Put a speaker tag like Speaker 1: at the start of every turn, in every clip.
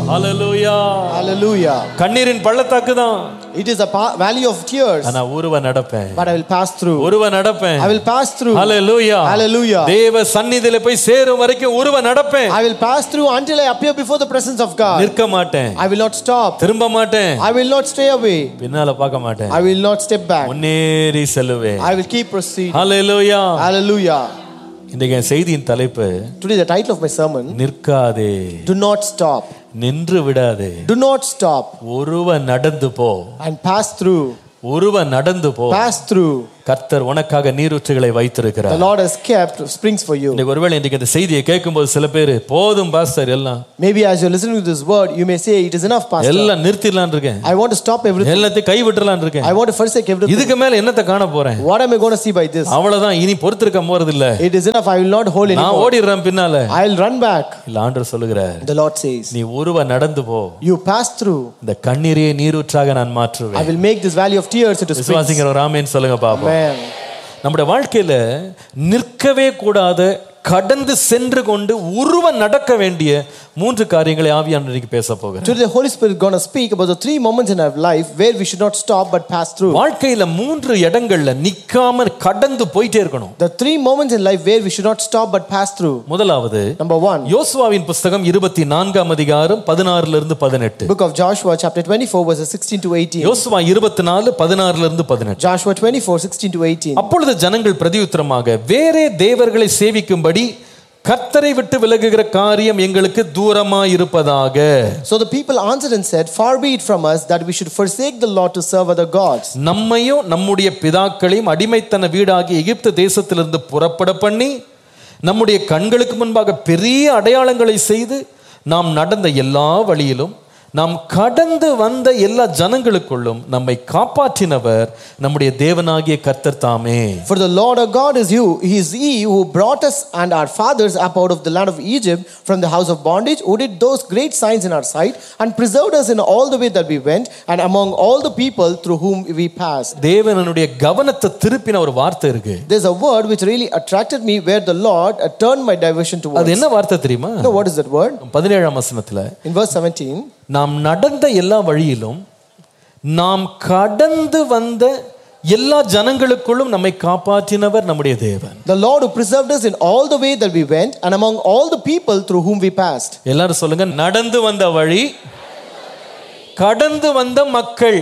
Speaker 1: ஹalleluya
Speaker 2: Hallelujah.
Speaker 1: கண்ணீரின் பள்ளத்தாக்கு தான்
Speaker 2: It is a pa- valley of tears,
Speaker 1: ஆனா உருவ நடப்பேன்
Speaker 2: but I will pass through.
Speaker 1: உருவ நடப்பேன்
Speaker 2: I will pass through.
Speaker 1: Hallelujah
Speaker 2: Hallelujah.
Speaker 1: தேவ சந்நிதியில போய் சேரும் வரைக்கும் உருவ நடப்பேன்
Speaker 2: I will pass through until I appear before the presence of God.
Speaker 1: நிற்க மாட்டேன்
Speaker 2: I will not stop.
Speaker 1: திரும்ப மாட்டேன்
Speaker 2: I will not stay away.
Speaker 1: பின்னால பார்க்க மாட்டேன்
Speaker 2: I will not step back.
Speaker 1: முன்னேறி செல்லுவேன்
Speaker 2: I will keep proceeding.
Speaker 1: Hallelujah
Speaker 2: Hallelujah.
Speaker 1: இன்றைக்கு என் செய்தியின் தலைப்பு
Speaker 2: Today, the title of my sermon
Speaker 1: நிற்காதே
Speaker 2: Do not stop.
Speaker 1: நின்று விடாதே
Speaker 2: Do not stop
Speaker 1: ஒருவ நடந்து போ
Speaker 2: and pass through.
Speaker 1: ஒருவ நடந்து போ
Speaker 2: Pass through.
Speaker 1: கர்த்தர் உனக்காக நீரூற்றுகளை
Speaker 2: The
Speaker 1: வைத்திருக்கிறார்
Speaker 2: Lord has kept springs for you.
Speaker 1: இன்னைக்கு ஒருவேளை இன்றைக்கு இந்த செய்தியை கேட்கும்போது சில பேர் போதும் பாஸ்டர் எல்லாம்
Speaker 2: Maybe as you're listening to this word, you may say, It is enough, Pastor.
Speaker 1: எல்லாம் நிறுத்திடலான் இருக்கேன்
Speaker 2: I want to stop everything.
Speaker 1: எல்லாத்தையும் கை விட்டுறலான் இருக்கேன்
Speaker 2: I want to forsake everything.
Speaker 1: இதுக்கு மேல என்னத்தை காண போறேன்
Speaker 2: What am I going to see by this?
Speaker 1: அவ்வளவுதான் இனி பொறுத்திருக்க போறது இல்ல
Speaker 2: It is enough. I will not hold
Speaker 1: நான்
Speaker 2: anymore.
Speaker 1: ஓடிடுறேன் பின்னால
Speaker 2: I'll run back.
Speaker 1: இல்ல ஆண்டவர் சொல்லுகிறார்
Speaker 2: The Lord says,
Speaker 1: நீ ஒருவ நடந்து போ
Speaker 2: You pass through.
Speaker 1: இந்த கண்ணீரையே நீரூற்றாக நான்
Speaker 2: I
Speaker 1: மாற்றுவேன்
Speaker 2: will make this valley of tears into springs.
Speaker 1: விசுவாசிங்கிற ஒரு ஆமேன்னு சொல்லுங்க பாப்போம்
Speaker 2: Amen.
Speaker 1: நம்முடைய வாழ்க்கையில நிற்கவே கூடாத கடந்து சென்று கொண்டு உருவ நடக்க வேண்டிய மூன்று காரியங்களை ஆவியானவர் இன்னைக்கு பேச போகிறேன்
Speaker 2: Today, the Holy Spirit is going to speak about the three moments in our life where we should not stop but pass through.
Speaker 1: வாழ்க்கையில மூன்று இடங்கள்ல நிக்காம கடந்து போயிட்டே இருக்கணும்
Speaker 2: The three moments in life where we should not stop but pass through.
Speaker 1: முதலாவது
Speaker 2: Number one,
Speaker 1: யோசுவாவின் புஸ்தகம் இருபத்தி நான்காம் அதிகாரம் பதினாறுல இருந்து பதினெட்டு
Speaker 2: book of Joshua, chapter 24, verses 16 to 18.
Speaker 1: யோசுவா இருபத்தி நாலு பதினாறுல இருந்து பதினெட்டு
Speaker 2: Joshua 24, 16 to 18.
Speaker 1: அப்பொழுது ஜனங்கள் பிரதியுத்தரமாக வேறே தேவர்களை சேவிக்கும்படி கர்த்தரை விட்டு விலகுகிற காரியம் எங்களுக்கு தூரமா இருப்பதாக
Speaker 2: So the people answered and said, Far be it from us that we should forsake the Lord to serve other gods.
Speaker 1: நம்மையும் நம்முடைய பிதாக்களையும் அடிமைத்தன வீடாகிய எகிப்து தேசத்திலிருந்து புறப்பட பண்ணி நம்முடைய கண்களுக்கு முன்பாக பெரிய அடையாளங்களை செய்து நாம் நடந்த எல்லா வழியிலும் நாம் கடந்து வந்த எல்லா ஜனங்களுக்குள்ளும் நம்மை காப்பாற்றினவர் நம்முடைய தேவனாகிய கர்த்தர் தாமே
Speaker 2: For the Lord our God is you, He is He who brought us and our fathers up out of the land of Egypt from the house of bondage, who did those great signs in our sight, and preserved us in all the way that we went, and among all the people through whom we passed.
Speaker 1: தேவனுடைய கவனத்தை திருப்பின ஒரு வார்த்தை இருக்கு
Speaker 2: There's a word which really attracted me where the Lord uh, turned my diversion towards.
Speaker 1: அது என்ன வார்த்தை தெரியுமா
Speaker 2: You know what is that word?
Speaker 1: பதினேழாம் வசனத்துல
Speaker 2: In verse 17,
Speaker 1: நாம் நடந்த எல்லா வழியிலும் நாம் கடந்து வந்த எல்லா ஜனங்களுக்குள்ளும் நம்மை காப்பாற்றினவர் நம்முடைய தேவன்
Speaker 2: the Lord who preserved us in all the way that we went, and among all the people through whom we passed.
Speaker 1: எல்லாரும் சொல்லுங்க நடந்து வந்த வழி கடந்து வந்த மக்கள்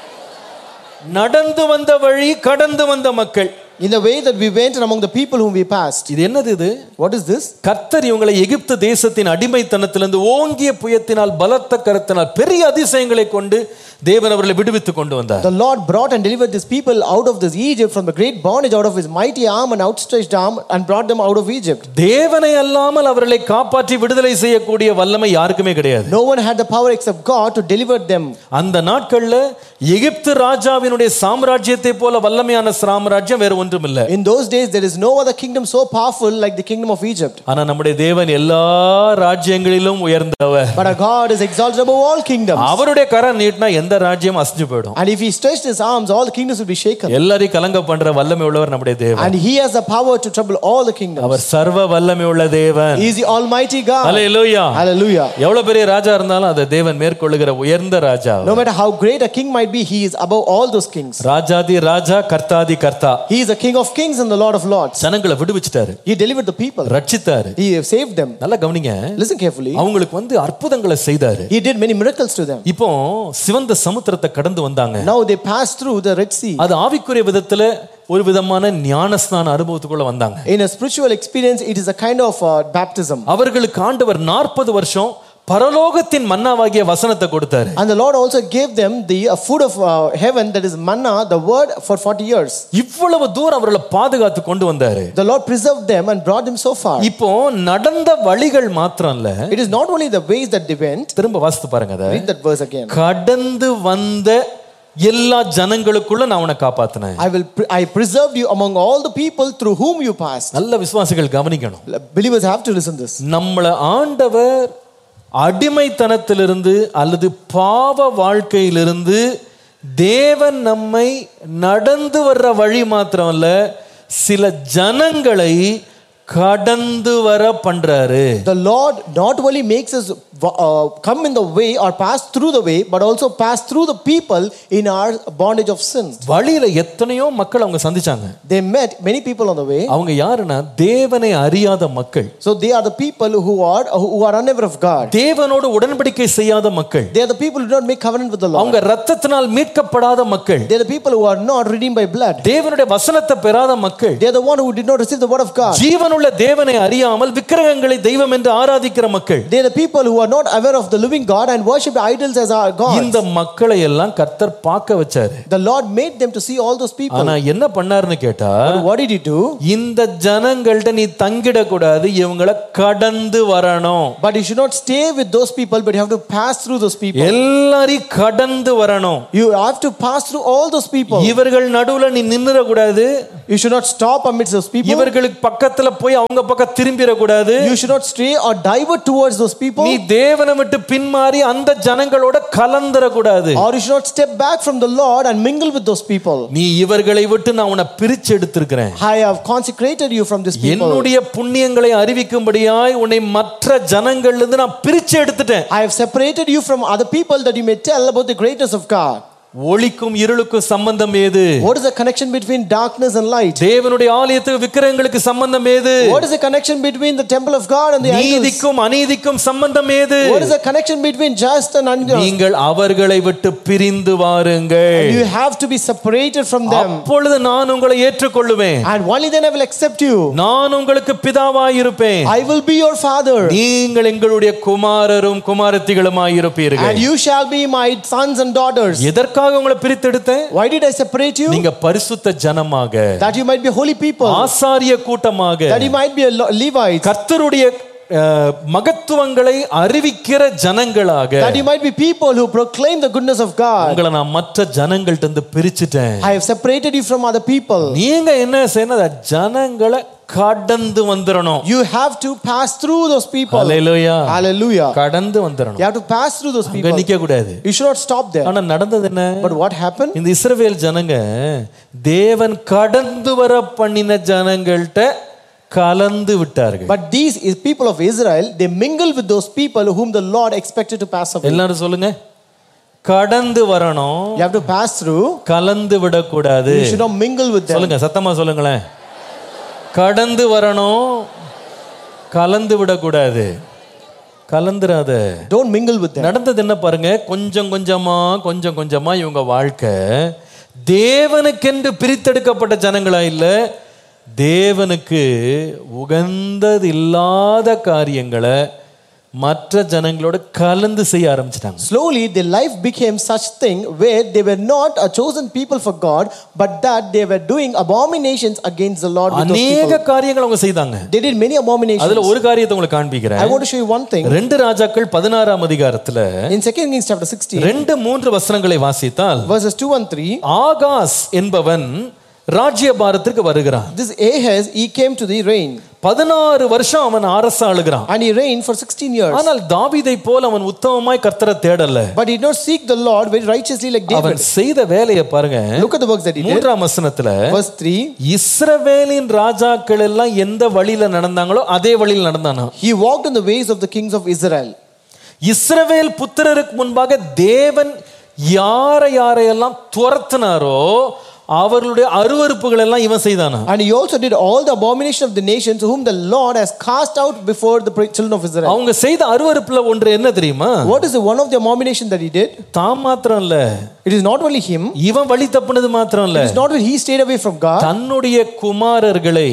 Speaker 1: நடந்து வந்த வழி கடந்து வந்த மக்கள்
Speaker 2: In the way that we went and among the people whom we passed.
Speaker 1: இது என்னது இது
Speaker 2: What is this?
Speaker 1: கர்த்தர் இவங்களை எகிப்து தேசத்தின் அடிமைத்தனத்திலிருந்து ஓங்கிய புயத்தினால் பலத்த கருத்தினால் பெரிய அதிசயங்களை கொண்டு தேவன் அவர்களை விடுவித்து கொண்டு வந்தார்
Speaker 2: The Lord brought and delivered these people out of this Egypt from the great bondage out of his mighty arm and outstretched arm and brought them out of Egypt.
Speaker 1: தேவனை அல்லாமல் அவர்களை காப்பாற்றி விடுதலை செய்யக்கூடிய வல்லமை யாருக்குமே கிடையாது
Speaker 2: No one had the power except God to deliver them.
Speaker 1: அந்த நாட்கள்ல எகிப்து ராஜாவினுடைய சாம்ராஜ்யத்தை போல வல்லமையான சாம்ராஜ்யம் வேற ஒன்றும் இல்ல
Speaker 2: In those days, there is no other kingdom so powerful like the kingdom of Egypt.
Speaker 1: ஆனா நம்முடைய தேவன் எல்லா ராஜ்யங்களிலும் உயர்ந்தவர்
Speaker 2: But our God is exalted above all kingdoms.
Speaker 1: அவருடைய கரம் நீட்டினா எந்த ராஜ்யம் அசைஞ்சு போயிடும்
Speaker 2: And if he stretched his arms, all the kingdoms will be shaken.
Speaker 1: எல்லாரையும் கலங்க பண்ற வல்லமை உள்ளவர் நம்முடைய தேவன்
Speaker 2: And he has the power to trouble all the kingdoms.
Speaker 1: அவர் சர்வ வல்லமை உள்ள தேவன்
Speaker 2: He is the Almighty God.
Speaker 1: Hallelujah
Speaker 2: Hallelujah.
Speaker 1: எவ்வளவு பெரிய ராஜா இருந்தாலும் அதை தேவன் மேற்கொள்ளுகிற உயர்ந்த ராஜா
Speaker 2: No matter how great a king might be, he is above all those kings.
Speaker 1: ராஜாதி ராஜா கர்த்தாதி கர்த்தா
Speaker 2: He is the King of kings and the Lord of lords.
Speaker 1: ஜனங்களை விடுவிச்சிட்டாரு
Speaker 2: He delivered the people.
Speaker 1: ரட்சித்தாரு
Speaker 2: He saved them.
Speaker 1: நல்லா கவனிங்க
Speaker 2: Listen carefully.
Speaker 1: அவங்களுக்கு வந்து அற்புதங்களை செய்தாரு
Speaker 2: He did many miracles to them.
Speaker 1: இப்போ சிவந்த சமுத்திரத்தை கடந்து வந்தாங்க
Speaker 2: Now they passed through the Red Sea.
Speaker 1: அது ஆவிக்குரிய விதத்துல ஒரு விதமான ஞானஸ்நான அனுபவத்துக்குள்ள வந்தாங்க
Speaker 2: In a spiritual experience, it is a kind of uh, baptism.
Speaker 1: அவர்களுக்கு ஆண்டவர் நாற்பது வருஷம் பரலோகத்தின் மன்னாவாகிய வசனத்தை கொடுத்தாரு
Speaker 2: And the Lord also gave them the uh, food of uh, heaven, that is manna, the word, for 40 years.
Speaker 1: இவ்வளவு தூரம் அவர்களை பாதுகாத்து கொண்டு வந்தாரு
Speaker 2: The Lord preserved them and brought them so far.
Speaker 1: இப்போ நடந்த வழிகள் மாத்திரம் இல்ல
Speaker 2: It is not only the ways that they went,
Speaker 1: திரும்ப வாசித்து பாருங்க அதை
Speaker 2: read that verse again.
Speaker 1: கடந்து வந்த எல்லா ஜனங்களுக்குள்ள நான் உன்னை காப்பாத்தினேன்
Speaker 2: I will, pre- I preserved you among all the people through whom you passed.
Speaker 1: நல்ல விசுவாசிகள் கவனிக்கணும்
Speaker 2: Believers have to listen this.
Speaker 1: நம்மளை ஆண்டவர் அடிமைத்தனத்திலிருந்து அல்லது பாவ வாழ்க்கையிலிருந்து தேவன் நம்மை நடந்து வர்ற வழி மாத்திரம் இல்ல சில ஜனங்களை கடந்து வர பண்றாரு
Speaker 2: The Lord not only makes us uh, come in the way or pass through the way, but also pass through the people in our bondage of sin.
Speaker 1: வழியில எத்தனையோ மக்கள் அவங்க சந்திச்சாங்க
Speaker 2: They met many people on the way.
Speaker 1: அவங்க யாருன்னா தேவனை அறியாத மக்கள்
Speaker 2: So they are the people who are who are unaware of God.
Speaker 1: தேவனோடு உடன்படிக்கை செய்யாத மக்கள்
Speaker 2: They are the people who do not make covenant with the Lord.
Speaker 1: அவங்க ரத்தத்தினால் மீட்கப்படாத மக்கள்
Speaker 2: They are the people who are not redeemed by blood.
Speaker 1: தேவனுடைய வசனத்தை பெறாத மக்கள்
Speaker 2: They are the one who did not receive the word of God.
Speaker 1: ஜீவனுள்ள தேவனை அறியாமல் விக்கிரகங்களை தெய்வம் என்று ஆராதிக்கிற மக்கள்
Speaker 2: They are the people who are not aware of the living God and worship idols as our God.
Speaker 1: இந்த மக்களை எல்லாம் கர்த்தர் பார்க்க வச்சாரு
Speaker 2: The Lord made them to see all those people.
Speaker 1: ஆனா என்ன பண்ணாருன்னு கேட்டா
Speaker 2: But what did He do?
Speaker 1: இந்த ஜனங்கள்ட்ட நீ தங்கிடக்கூடாது இவங்களை கடந்து வரணும்
Speaker 2: But you should not stay with those people, but you have to pass through those people.
Speaker 1: எல்லாரையும் கடந்து வரணும்
Speaker 2: You have to pass through all those people.
Speaker 1: இவர்கள் நடுவுல நீ நின்னுடக்கூடாது
Speaker 2: You should not stop amidst those people.
Speaker 1: இவர்களுக்கு பக்கத்துல போய் அவங்க பக்கம் திரும்பிடக்கூடாது
Speaker 2: You should not stray or divert towards those people.
Speaker 1: நீ தேவனை விட்டு பின்மாறி அந்த ஜனங்களோட கலந்துடக்கூடாது
Speaker 2: Or you should not step back from the Lord and mingle with those people.
Speaker 1: நீ இவர்களை விட்டு நான் உன்னை பிரிச்சு எடுத்திருக்கிறேன்
Speaker 2: I have consecrated you from these people.
Speaker 1: என்னுடைய புண்ணியங்களை அறிவிக்கும்படியாய் உன்னை மற்ற ஜனங்கள்ல இருந்து நான் பிரிச்சு எடுத்துட்டேன்
Speaker 2: I have separated you from other people that you may tell about the greatness of God.
Speaker 1: ஒளிக்கும் இருளுக்கும் சம்பந்தம் ஏது
Speaker 2: What is the connection between darkness and light?
Speaker 1: தேவனுடைய ஆலயத்துக்கு விக்கிரகங்களுக்கு சம்பந்தம் ஏது
Speaker 2: What is the connection between the temple of God and the idols?
Speaker 1: நீதிக்கும் அநீதிக்கும் சம்பந்தம் ஏது
Speaker 2: What is the connection between just and unjust?
Speaker 1: நீங்கள் அவர்களை விட்டு பிரிந்து வாருங்கள்
Speaker 2: You have to be separated from them.
Speaker 1: அப்பொழுது நான் உங்களை ஏற்றுக்கொள்ளுவேன்
Speaker 2: And only then I will accept you.
Speaker 1: நான் உங்களுக்கு பிதாவாய் இருப்பேன்
Speaker 2: I will be your father.
Speaker 1: நீங்கள் எங்களுடைய குமாரரும் குமாரத்திகளுமாய் இருப்பீர்கள்
Speaker 2: And you shall be my sons and daughters.
Speaker 1: எதற்காக உங்களை பிரித்தெடுத்தேன்
Speaker 2: Why did I separate you?
Speaker 1: நீங்க பரிசுத்த ஜனமாக
Speaker 2: That you might be holy people.
Speaker 1: ஆசாரிய கூட்டமாக
Speaker 2: That you might be a Lo- Levite.
Speaker 1: கர்த்தருடைய அஹ், மகத்துவங்களை அறிவிக்கிற ஜனங்களாக
Speaker 2: That you might be people who proclaim the goodness of God.
Speaker 1: உங்களை நான் மற்ற ஜனங்கள்ட்ட இருந்து பிரிச்சுட்டேன்
Speaker 2: I have separated you from other people.
Speaker 1: நீங்க என்ன செய்யணும் அந்த ஜனங்களை கடந்து வந்துடணும்
Speaker 2: You have to pass through those people.
Speaker 1: Hallelujah
Speaker 2: Hallelujah.
Speaker 1: கடந்து வந்துடணும்
Speaker 2: You have to pass through those
Speaker 1: அங்க
Speaker 2: people.
Speaker 1: நிக்க கூடாது
Speaker 2: You should not stop there.
Speaker 1: ஆனா நடந்தது என்ன
Speaker 2: But what happened?
Speaker 1: இந்த இஸ்ரவேல் ஜனங்க தேவன் கடந்து வர பண்ணின ஜனங்கள்ட்ட கலந்து விட்டார்கள்
Speaker 2: But these is people of Israel, they mingle with those people whom the Lord expected to pass away.
Speaker 1: எல்லாரும் சொல்லுங்க கடந்து வரணும்
Speaker 2: You have to pass through.
Speaker 1: கலந்து விடக்கூடாது
Speaker 2: You should not mingle with them.
Speaker 1: சொல்லுங்க சத்தமா சொல்லுங்களேன் கடந்து வரணும் கலந்து விடக்கூடாது கலந்துராத
Speaker 2: Don't mingle with them.
Speaker 1: நடந்தது என்ன பாருங்க கொஞ்சம் கொஞ்சமா கொஞ்சம் கொஞ்சமா இவங்க வாழ்க்கை தேவனுக்கென்று பிரித்தெடுக்கப்பட்ட ஜனங்களா இல்ல தேவனுக்கு உகந்தது இல்லாத காரியங்களை மற்ற ஜனங்களோட கலந்து செய்ய ஆரம்பிச்சிட்டாங்க
Speaker 2: Slowly, their life became such thing where they were not a chosen people for God, but that they were doing abominations against the Lord. With those
Speaker 1: அநேக
Speaker 2: people.
Speaker 1: காரியங்கள் அவங்க செய்தாங்க
Speaker 2: They did many abominations.
Speaker 1: அதுல ஒரு காரியத்தை உங்களுக்கு காண்பிக்கிறேன்
Speaker 2: I want to show you one thing.
Speaker 1: ரெண்டு ராஜாக்கள் பதினாறாம் அதிகாரத்துல
Speaker 2: In 2 Kings chapter 16,
Speaker 1: ரெண்டு மூன்று வசனங்களை வாசித்தால்
Speaker 2: verses 2 and 3,
Speaker 1: ஆகாஸ் என்பவன் ராஜ்யபாரத்திற்கு வருகிறான்
Speaker 2: this Ahaz, he came to the reign.
Speaker 1: பதினாறு வருஷம் அவன் அரச ஆளுகிறான்
Speaker 2: And he reigned for 16 years.
Speaker 1: ஆனால் தாவீதை போல் அவன் உத்தமமாய் கர்த்தரை தேடல
Speaker 2: But he did not seek the Lord very righteously like
Speaker 1: அவன்
Speaker 2: David.
Speaker 1: செய்த வேலையை பாருங்க
Speaker 2: Look at the works that he did.
Speaker 1: மூன்றாம் வசனத்துல
Speaker 2: Verse 3,
Speaker 1: இஸ்ரவேலின் ராஜாக்கள் எல்லாம் எந்த வழியில நடந்தாங்களோ அதே வழியில் நடந்தானா
Speaker 2: he walked in the ways of the kings of Israel.
Speaker 1: இஸ்ரவேல் புத்திரருக்கு முன்பாக தேவன் யாரை யாரையெல்லாம் துரத்தினாரோ அவர்களுடைய அருவருப்புகள் எல்லாம் இவன் செய்தானா
Speaker 2: And he also did all the abomination of the nations whom the Lord has cast out before the children of Israel.
Speaker 1: அவங்க செய்த அருவருப்புல ஒன்று என்ன தெரியுமா
Speaker 2: What is the one of the abomination that he did?
Speaker 1: தான் மாத்திரம் இல்ல
Speaker 2: It is not only him,
Speaker 1: இவன் வழி தப்புனது மாத்திரம் இல்ல
Speaker 2: it is not that he stayed away from God,
Speaker 1: தன்னுடைய குமாரர்களை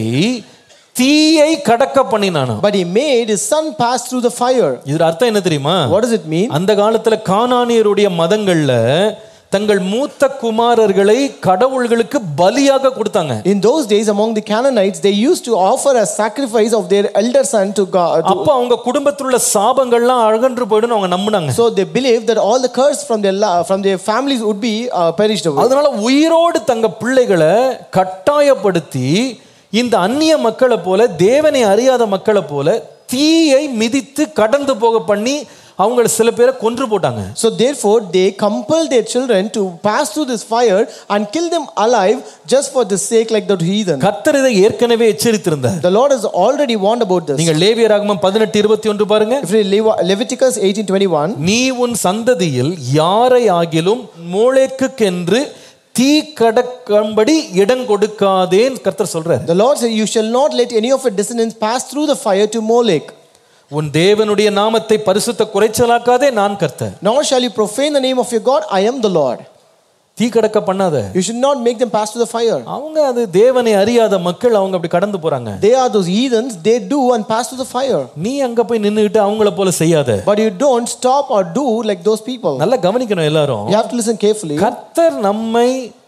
Speaker 1: தீயை கடக்க பண்ணினானா
Speaker 2: but he made his son pass through the fire.
Speaker 1: இது அர்த்தம் என்ன தெரியுமா
Speaker 2: What does it mean?
Speaker 1: அந்த காலத்துல கானானியருடைய மதங்கள்ல தங்கள் மூத்த குமாரர்களை கடவுள்களுக்கு பலியாக கொடுத்தாங்க
Speaker 2: In those days, among the Canaanites, they used to offer a sacrifice of their elder son to God. to-
Speaker 1: அப்ப அவங்க குடும்பத்தில் உள்ள சாபங்கள்லாம் அழகன்று போயிடும் அவங்க நம்பினாங்க
Speaker 2: so they believed that all the curse from their la- from their families would be uh, perished away.
Speaker 1: அதனால உயிரோடு தங்க பிள்ளைகளை கட்டாயப்படுத்தி இந்த அந்நிய மக்களை போல தேவனை அறியாத மக்களை போல தீயை மிதித்து கடந்து போக பண்ணி அவங்க சில பேரை கொன்று போட்டாங்க
Speaker 2: So therefore, they compelled their children to pass through this fire and kill them alive just for the sake like the heathen.
Speaker 1: கர்த்தர் இதை ஏற்கனவே எச்சரித்திருந்தார்
Speaker 2: The Lord has already warned about this.
Speaker 1: நீங்க லேவியராகமம் பதினெட்டு இருபத்தி ஒன்று பாருங்க
Speaker 2: If you read Levi- Leviticus 18:21,
Speaker 1: நீ உன் சந்ததியில் யாரை ஆகிலும் மூளைக்குக்கென்று தீ கடக்கும்படி இடம் கொடுக்காதேன் கர்த்தர் சொல்றார்
Speaker 2: the Lord said, "You shall not let any of your descendants pass through the fire to Molech,
Speaker 1: உன் தேவனுடைய நாமத்தை பரிசுத்த குறைச்சலாக்காதே நான் கர்த்தர்
Speaker 2: nor shall you profane the name of your God. I am the Lord.
Speaker 1: தீ கடக்க பண்ணாத
Speaker 2: You should not make them pass through the fire.
Speaker 1: அவங்க அது தேவனை அறியாத மக்கள் அவங்க அப்படி கடந்து போறாங்க
Speaker 2: They are those heathens. They do and pass through the fire,
Speaker 1: நீ அங்க போய் நின்னுகிட்டு அவங்கள போல செய்யாத
Speaker 2: but you don't stop or do like those people.
Speaker 1: நல்லா கவனிக்கணும் எல்லாரும்
Speaker 2: You have to listen carefully.
Speaker 1: கர்த்தர் நம்மை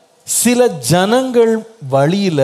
Speaker 1: சில ஜனங்கள் வழியில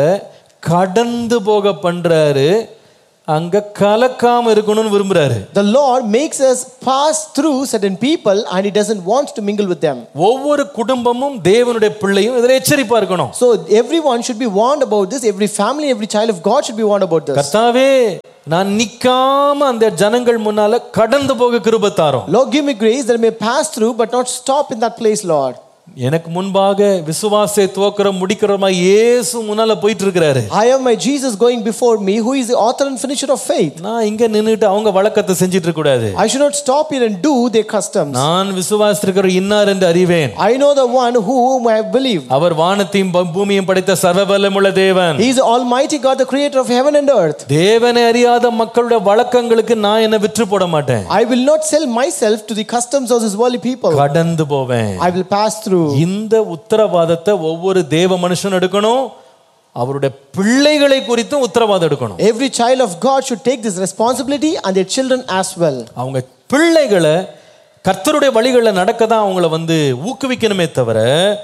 Speaker 1: கடந்து போக பண்றாரு அங்க கலக்காம இருக்கணும்னு விரும்புறாரு
Speaker 2: The Lord makes us pass through certain people and He doesn't want to mingle with them.
Speaker 1: ஒவ்வொரு குடும்பமும் தேவனுடைய பிள்ளையும் இதில் எச்சரிப்பா இருக்கணும்
Speaker 2: So everyone should be warned about this. Every family, every child of God should be warned about this.
Speaker 1: கர்த்தாவே நான் நிக்காம அந்த ஜனங்கள் முன்னால கடந்து போக கிருபத்தாரோம்
Speaker 2: Lord, give me grace that I may pass through but not stop in that place, Lord.
Speaker 1: எனக்கு முன்பாக விசுவாசை துவக்கிற முடிக்கிறமா இயேசு முன்னால போயிட்டு இருக்கிறாரு
Speaker 2: I have my Jesus going before me, who is the author and finisher of faith.
Speaker 1: நான் இங்க நின்னுட்டு அவங்க வழக்கத்தை செஞ்சிட்டு இருக்க கூடாது
Speaker 2: I should not stop here and do their customs.
Speaker 1: நான் விசுவாசித்திருக்கிற இன்னார் என்று அறிவேன்
Speaker 2: I know the one whom I have believed.
Speaker 1: அவர் வானத்தையும் ப- பூமியையும் படைத்த சர்வபலமுள்ள தேவன்
Speaker 2: He is the Almighty God, the creator of heaven and earth.
Speaker 1: தேவனை அறியாத மக்களுடைய வழக்கங்களுக்கு நான் என்ன விற்று போட மாட்டேன்
Speaker 2: I will not sell myself to the customs of this worldly people.
Speaker 1: கடந்து போவேன்
Speaker 2: I will pass through.
Speaker 1: இந்த உத்தரவாதத்தை ஒவ்வொரு தேவ மனுஷன் எடுக்கணும் அவருடைய பிள்ளைகளை குறித்தும் உத்தரவாதம் எடுக்கணும்
Speaker 2: Every child of God should take this responsibility and their children as well.
Speaker 1: அவங்க பிள்ளைகளை கர்த்தருடைய வழிகளில் நடக்க தான் அவங்கள வந்து ஊக்குவிக்கணுமே தவிர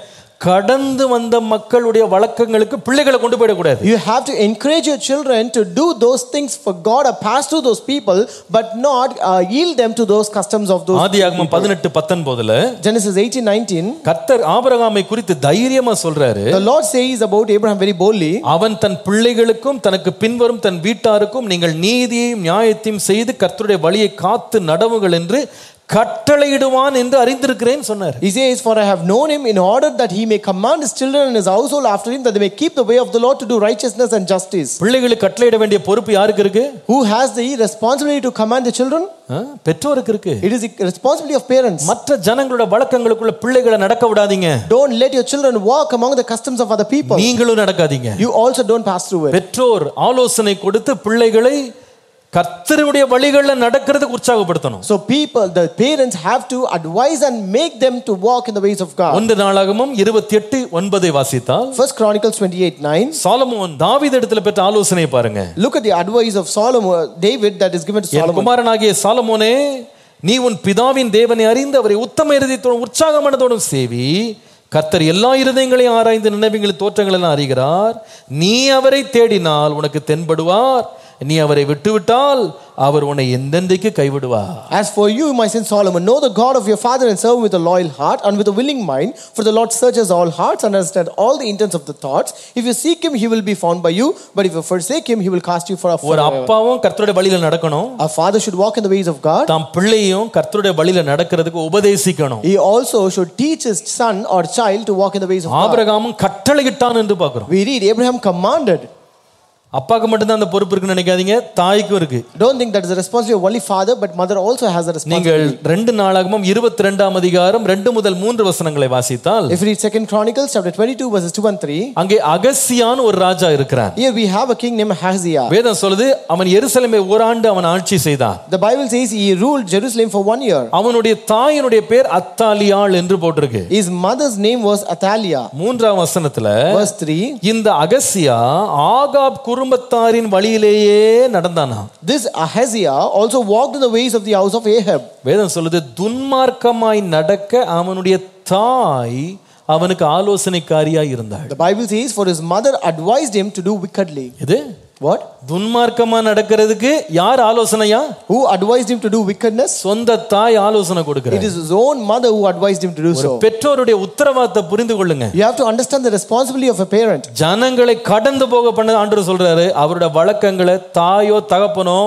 Speaker 1: கடந்து வந்த மக்களுடைய வழக்கங்களுக்கு பிள்ளைகளை கொண்டு போயிடக்கூடாது
Speaker 2: You have to encourage your children to do those things for God or pass through those people, but not uh, yield them to those customs of those.
Speaker 1: ஆதியாகமம் பதினெட்டு பத்தொன்பதுல
Speaker 2: Genesis 18 19.
Speaker 1: கர்த்தர் ஆபிரகாமை குறித்து தைரியமா சொல்றாரு
Speaker 2: The Lord says about Abraham very boldly,
Speaker 1: அவன் தன் பிள்ளைகளுக்கும் தனக்கு பின்வரும் தன் வீட்டாருக்கும் நீங்கள் நீதியையும் நியாயத்தையும் செய்து கர்த்தருடைய வழியை காத்து நடவுகள் என்று கட்டளையிடுவான் என்று அறிந்திருக்கிறேன் சொன்னார்
Speaker 2: He says, For I have known him in order that he may command his children and his household after him, that they may keep the way of the Lord to do righteousness and justice.
Speaker 1: பிள்ளைகளுக்கு கட்டளையிட வேண்டிய பொறுப்பு யாருக்கு இருக்கு
Speaker 2: Who has the responsibility to command the children?
Speaker 1: ஆ? பெற்றோருக்கு இருக்கு
Speaker 2: It is the responsibility of parents.
Speaker 1: மற்ற ஜனங்களோட வழக்கங்களுக்குள்ள பிள்ளைகளை நடக்க விடாதீங்க
Speaker 2: Don't let your children walk among the customs of other people.
Speaker 1: நீங்களும் நடக்காதீங்க
Speaker 2: You also don't pass through it.
Speaker 1: பெற்றோர் ஆலோசனை கொடுத்து பிள்ளைகளை கர்த்தருடைய வழிகளில் நடக்கிறதுக்கு உற்சாகப்படுத்தணும்
Speaker 2: So people, the parents have to advise and make them to walk in the ways of God.
Speaker 1: ஒன்று நாளாகமும் இருபத்தி எட்டு ஒன்பதை வாசித்தால்
Speaker 2: First Chronicles 28 9.
Speaker 1: சாலமோன் தாவீது இடத்துல பெற்ற ஆலோசனை பாருங்க
Speaker 2: Look at the advice of Solomon, David that is given to
Speaker 1: N
Speaker 2: Solomon.
Speaker 1: குமாரனாகிய சாலமோனே நீ உன் பிதாவின் தேவனை அறிந்து அவரை உத்தம இருதயத்தோடும் உற்சாகமானதோடும் சேவி கர்த்தர் எல்லா இருதயங்களையும் ஆராய்ந்து நினைவுகளின் தோற்றங்கள் எல்லாம் அறிகிறார் நீ அவரை தேடினால் உனக்கு தென்படுவார் நீ அவரை விட்டுவிட்டால் அவர் உன்னை எந்தெந்தைக்கு கைவிடுவார்
Speaker 2: As for you, my son Solomon, know the God of your father and serve him with a loyal heart and with a willing mind. For the Lord searches all hearts and understands all the intents of the thoughts. If you seek him, he will be found by you. But if you forsake him, he will cast you for a
Speaker 1: ஒரு
Speaker 2: forever.
Speaker 1: அப்பாவும் கர்த்தருடைய வழியில நடக்கணும்
Speaker 2: A father should walk in the ways of God.
Speaker 1: தாம் பிள்ளையும் கர்த்தருடைய வழியில நடக்கிறதுக்கு உபதேசிக்கணும்
Speaker 2: He also should teach his son or child to walk in the ways of God.
Speaker 1: ஆபிரகாமும் கட்டளையிட்டான் என்று பார்க்கிறோம்
Speaker 2: We read Abraham commanded.
Speaker 1: அப்பாவுக்கு மட்டும்தான் அந்த பொறுப்பு இருக்குன்னு நினைக்காதீங்க தாய்க்கும் இருக்கு
Speaker 2: Don't think that is the responsibility of only father, but mother also has a
Speaker 1: நீங்கள்
Speaker 2: responsibility.
Speaker 1: ரெண்டு நாளாகமும் இருபத்தி ரெண்டாம் அதிகாரம் ரெண்டு முதல் மூன்று வசனங்களை வாசித்தால்
Speaker 2: If you read Second Chronicles chapter 22 verses 2 and 3,
Speaker 1: அங்கே அகசியான்னு ஒரு ராஜா இருக்கிறான்
Speaker 2: here we have a king named Ahaziah.
Speaker 1: வேதம் சொல்லுது அவன் எருசலேமை ஓராண்டு அவன் ஆட்சி செய்தான்
Speaker 2: The Bible says he ruled Jerusalem for one year.
Speaker 1: அவனுடைய தாயினுடைய பேர் அத்தாலியாள் என்று போட்டிருக்கு
Speaker 2: His mother's name was Athaliah.
Speaker 1: மூன்றாம் வசனத்துல
Speaker 2: Verse 3
Speaker 1: இந்த அகசியா ஆகாப் குடும்பத்தாரின் வழியிலேயே நடந்தானா
Speaker 2: This Ahaziah also walked in the ways of the house of Ahab.
Speaker 1: வேதம் சொல்லுது துன்மார்க்கமாய் நடக்க அவனுடைய தாய் அவனுக்கு ஆலோசனைக்காரியாய் இருந்தாள்
Speaker 2: The Bible says, For his mother advised him to do wickedly.
Speaker 1: இது
Speaker 2: What?
Speaker 1: துன்மார்க்கமா நடக்கிறதுக்கு யார் ஆலோசனையா
Speaker 2: Who advised him to do wickedness?
Speaker 1: சொந்த தாய் ஆலோசனை
Speaker 2: It
Speaker 1: கொடுக்கிறார்
Speaker 2: is his own mother who advised him to do so.
Speaker 1: பெற்றோருடைய உத்தரவாதத்தை புரிந்து கொள்ளுங்க
Speaker 2: You have to understand the responsibility of a parent.
Speaker 1: ஜனங்களை கடந்து போக பண்ண ஆண்டவர் சொல்றாரு அவருடைய வழக்கங்களை தாயோ தகப்பனோ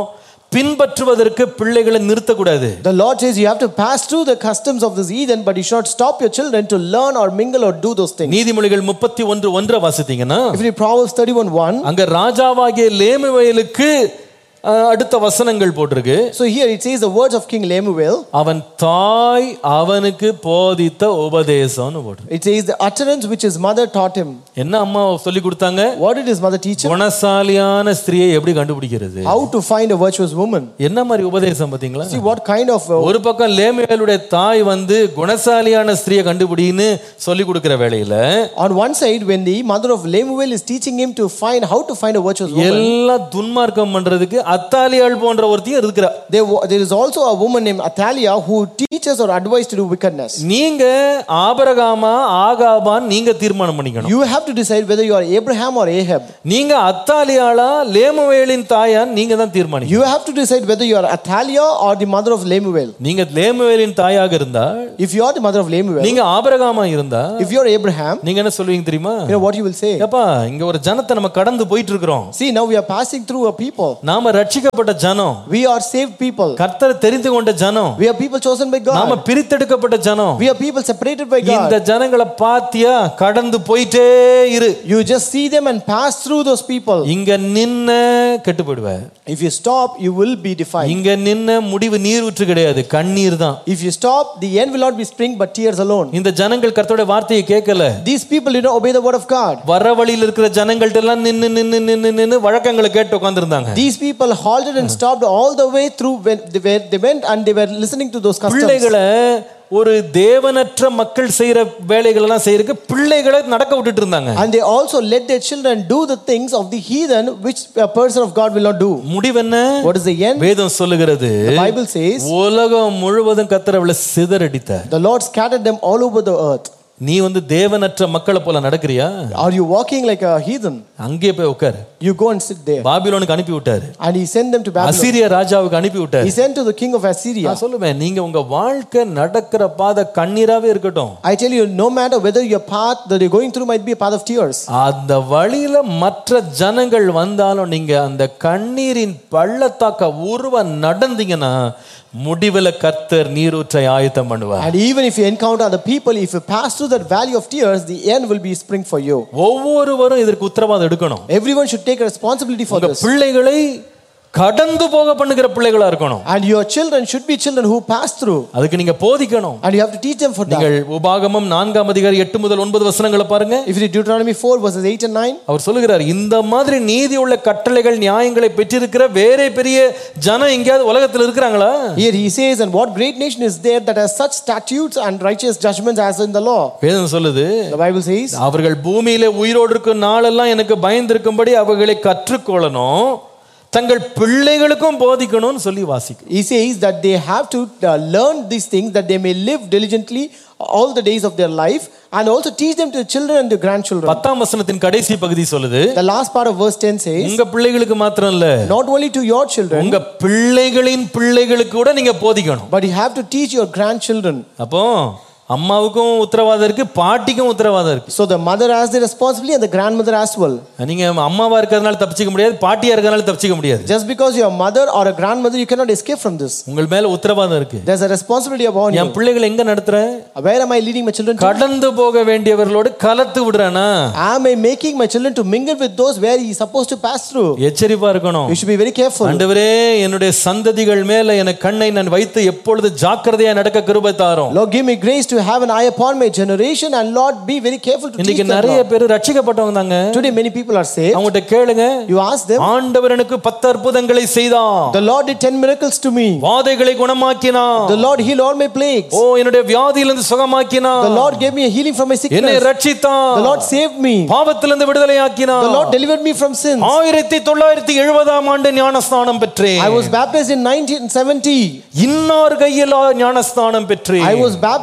Speaker 1: பின்பற்றுவதற்கு பிள்ளைகளை நிறுத்தக்கூடாது
Speaker 2: The Lord says you have to pass through the customs of this heathen, but you should not stop your children to learn or mingle or do those things.
Speaker 1: நீதிமொழிகள் முப்பத்தி ஒன்று ஒன்றை வாசித்தீங்கன்னா
Speaker 2: If you read Proverbs 31 1,
Speaker 1: அங்க ராஜாவாகிய லேமுவேலுக்கு அஹ், அடுத்த வசனங்கள் போட்டிருக்கு
Speaker 2: so here it says the words of King Lemuel.
Speaker 1: அவன் தாய் அவனுக்கு போதித்த உபதேசம்னு போட்டிருக்கு
Speaker 2: It says the utterance which his mother taught him.
Speaker 1: என்ன அம்மா சொல்லி கொடுத்தாங்க
Speaker 2: What did his mother teach him?
Speaker 1: குணசாலியான ஸ்திரியை எப்படி கண்டுபிடிக்கிறது
Speaker 2: How to find a virtuous woman.
Speaker 1: என்ன மாதிரி உபதேசம் பாத்தீங்களா
Speaker 2: See what kind of uh,
Speaker 1: ஒரு பக்கம் லேமியலுடைய தாய் வந்து குணசாலியான ஸ்திரியை கண்டுபிடின்னு சொல்லி கொடுக்கிற வேளையில
Speaker 2: on one side when the mother of Lemuel is teaching him to find how to find a virtuous woman.
Speaker 1: எல்லாம் துன்மார்க்கம் பண்றதுக்கு அத்தாலியாள் போன்ற ஒருத்தையும் இருக்கிறா
Speaker 2: There, wa- there is also a woman named Athalia who teaches or advises to do wickedness.
Speaker 1: நீங்க ஆபரகாமா ஆகாபான்னு நீங்க தீர்மானம் பண்ணிக்கணும்
Speaker 2: You have to decide whether you are Abraham or Ahab.
Speaker 1: நீங்க அத்தாலியாளா லேமுவேலின் தாயான்னு நீங்க தான் தீர்மானிக்கணும்
Speaker 2: You have to decide whether you are Athalia or the mother of Lemuel.
Speaker 1: நீங்க லேமுவேலின் தாயாக இருந்தா
Speaker 2: If you are the mother of Lemuel,
Speaker 1: நீங்க ஆபரகாமா இருந்தா
Speaker 2: if you are Abraham,
Speaker 1: நீங்க என்ன சொல்லுவீங்க தெரியுமா
Speaker 2: you know what you will say.
Speaker 1: ஏப்பா இங்க ஒரு ஜனத்தை நம்ம கடந்து போயிட்டு இருக்கிறோம்
Speaker 2: See, now we are passing through a people.
Speaker 1: நாம ரட்சிக்கப்பட்ட ஜனம்
Speaker 2: We are saved people.
Speaker 1: கர்த்தரை தெரிந்து கொண்ட ஜனம்
Speaker 2: We are people chosen by
Speaker 1: நாம
Speaker 2: God.
Speaker 1: பிரித்தெடுக்கப்பட்ட ஜனம்
Speaker 2: We are people separated by
Speaker 1: இந்த
Speaker 2: God.
Speaker 1: ஜனங்களை பாத்தியா கடந்து போயிட்டே இரு
Speaker 2: You just see them and pass through those people.
Speaker 1: இங்க நின்ன கெட்டு போயிடுவ
Speaker 2: If you stop, you will be defiled.
Speaker 1: இங்க நின்ன முடிவு நீர் ஊற்று கிடையாது கண்ணீர் தான்
Speaker 2: If you stop, the end will not be spring but tears alone.
Speaker 1: இந்த ஜனங்கள் கர்த்தருடைய வார்த்தையை கேட்கல
Speaker 2: These people did not obey the word of God.
Speaker 1: வர வழியில் இருக்கிற ஜனங்கள்ட்ட எல்லாம் நின்னு நின்னு நின்னு நின்னு வழக்கங்களை கேட்டு உட்கார்ந்திருந்தாங்க
Speaker 2: These people halted and stopped all the way through when they, were, they went and they were listening to those customs.
Speaker 1: பிள்ளைகளை ஒரு தேவனற்ற மக்கள் செய்யற வேலைகள் எல்லாம் செய்யறதுக்கு பிள்ளைகளை நடக்க விட்டுட்டு இருந்தாங்க
Speaker 2: And they also let their children do the things of the heathen which a person of God will not do.
Speaker 1: முடிவு என்ன
Speaker 2: What is the end?
Speaker 1: வேதம் சொல்லுகிறது
Speaker 2: The Bible says,
Speaker 1: உலகம் முழுவதும் கத்தர் அவளை சிதறடித்த
Speaker 2: The Lord scattered them all over the earth.
Speaker 1: நீ வந்து தேவனற்ற மக்களை போல நடக்கிறியா
Speaker 2: Are you walking like a heathen?
Speaker 1: அங்கே போய் உட்காரு
Speaker 2: You go and sit there.
Speaker 1: பாபிலோனுக்கு அனுப்பி விட்டாரு
Speaker 2: And he sent them to Babylon.
Speaker 1: அசீரிய ராஜாவுக்கு அனுப்பி விட்டாரு
Speaker 2: He sent to the king of Assyria.
Speaker 1: நான் சொல்லுவேன் நீங்க உங்க வாழ்க்கை நடக்கிற பாதை கண்ணீராவே இருக்கட்டும்
Speaker 2: I tell you, no matter whether your path that you're going through might be a path of tears.
Speaker 1: அந்த வழியில மற்ற ஜனங்கள் வந்தாலும் நீங்க அந்த கண்ணீரின் பள்ளத்தாக்க உருவ நடந்தீங்கன்னா முடிவுல கர்த்தர் நீரூற்றை ஆயத்தம் பண்ணுவார்
Speaker 2: And even if you encounter other people, if you pass through that valley of tears, the end will be spring for you.
Speaker 1: ஒவ்வொருவரும் இதற்கு உத்தரவாதம் எடுக்கணும்
Speaker 2: Everyone should take responsibility for
Speaker 1: உங்க
Speaker 2: this.
Speaker 1: பிள்ளைகளை கடந்து போக பண்ணுகிற பிள்ளைகளா இருக்கணும்
Speaker 2: And your children should be children who pass through.
Speaker 1: அதுக்கு நீங்க போதிக்கணும்
Speaker 2: And you have to teach them for that.
Speaker 1: நீங்கள் உபாகமம் நான்காம் அதிகாரி எட்டு முதல் ஒன்பது வசனங்களை பாருங்க
Speaker 2: If you read Deuteronomy 4, verses 8 and 9,
Speaker 1: அவர் சொல்லுகிறார் இந்த மாதிரி நீதி உள்ள கட்டளைகள் நியாயங்களை பெற்றிருக்கிற வேற பெரிய ஜனம் எங்கேயாவது உலகத்தில் இருக்கிறாங்களா
Speaker 2: here he says, And what great nation is there that has such statutes and righteous judgments as in the law?
Speaker 1: வேதம் சொல்லுது
Speaker 2: The Bible says,
Speaker 1: அவர்கள் பூமியிலே உயிரோடு இருக்கும் நாளெல்லாம் எனக்கு பயந்திருக்கும்படி அவர்களை கற்றுக்கொள்ளணும் தங்கள் பிள்ளைகளுக்கும் போதிக்கணும்னு சொல்லி வாசிக்கும்
Speaker 2: He says that they have to uh, learn these things that they may live diligently all the days of their life and also teach them to the children and the grandchildren.
Speaker 1: பத்தாம் வசனத்தின் கடைசி பகுதி சொல்லுது
Speaker 2: The last part of verse 10 says,
Speaker 1: உங்க பிள்ளைகளுக்கு மாத்திரம் இல்ல
Speaker 2: Not only to your children,
Speaker 1: உங்க பிள்ளைகளின் பிள்ளைகளுக்கு கூட நீங்க போதிக்கணும்
Speaker 2: but you have to teach your grandchildren.
Speaker 1: அப்போ அம்மாவுக்கும் உத்தரவாதம் இருக்கு பாட்டிக்கும் உத்தரவாதம் இருக்கு
Speaker 2: So the mother has the responsibility and the grandmother as well.
Speaker 1: நீங்க அம்மாவா இருக்கிறதுனால தப்பிச்சுக்க முடியாது பாட்டியா இருக்கிறதுனால தப்பிச்சுக்க முடியாது
Speaker 2: Just because you're a mother or a grandmother, you cannot escape from this.
Speaker 1: உங்கள் மேல உத்தரவாதம் இருக்கு
Speaker 2: There's a responsibility upon you.
Speaker 1: என் பிள்ளைகளை எங்க நடத்துறேன்
Speaker 2: Where am I leading my children to?
Speaker 1: கடந்து போக வேண்டியவர்களோடு கலத்து விடுறேனா
Speaker 2: Am I making my children to mingle with those where he is supposed to pass through?
Speaker 1: எச்சரிப்பா இருக்கணும்
Speaker 2: You should be very careful.
Speaker 1: ஆண்டவரே என்னுடைய சந்ததிகள் மேல என கண்ணை நான் வைத்து எப்பொழுது ஜாக்கிரதையா நடக்க கிருபை தாரும்
Speaker 2: Lord, give me grace to have an eye upon my generation and Lord, be very careful to teach
Speaker 1: இன்னைக்கு
Speaker 2: them.
Speaker 1: நிறைய
Speaker 2: Lord.
Speaker 1: பேர் ரட்சிக்கப்பட்டவங்க தாங்க
Speaker 2: Today, many people are saved.
Speaker 1: அவங்ககிட்ட கேளுங்க
Speaker 2: You ask them,
Speaker 1: ஆண்டவர் எனக்கு பத்து அற்புதங்களை செய்தான்
Speaker 2: The Lord did 10 miracles to me.
Speaker 1: வாதைகளை குணமாக்கினான்
Speaker 2: The Lord healed all my plagues.
Speaker 1: ஓ என்னுடைய வியாதியிலிருந்து சுகமாக்கினான்
Speaker 2: The Lord gave me a healing from my
Speaker 1: என்னை
Speaker 2: sickness.
Speaker 1: ரட்சித்தான்
Speaker 2: The Lord saved me.
Speaker 1: பாவத்திலிருந்து விடுதலையாக்கினான்
Speaker 2: The Lord delivered me from sins.
Speaker 1: ஆயிரத்தி தொள்ளாயிரத்தி எழுபதாம் ஆண்டு ஞானஸ்தானம் பெற்றேன்
Speaker 2: I was baptized in 1970.
Speaker 1: இன்னார் கையில் ஞானஸ்தானம் பெற்றேன்
Speaker 2: I was baptized in the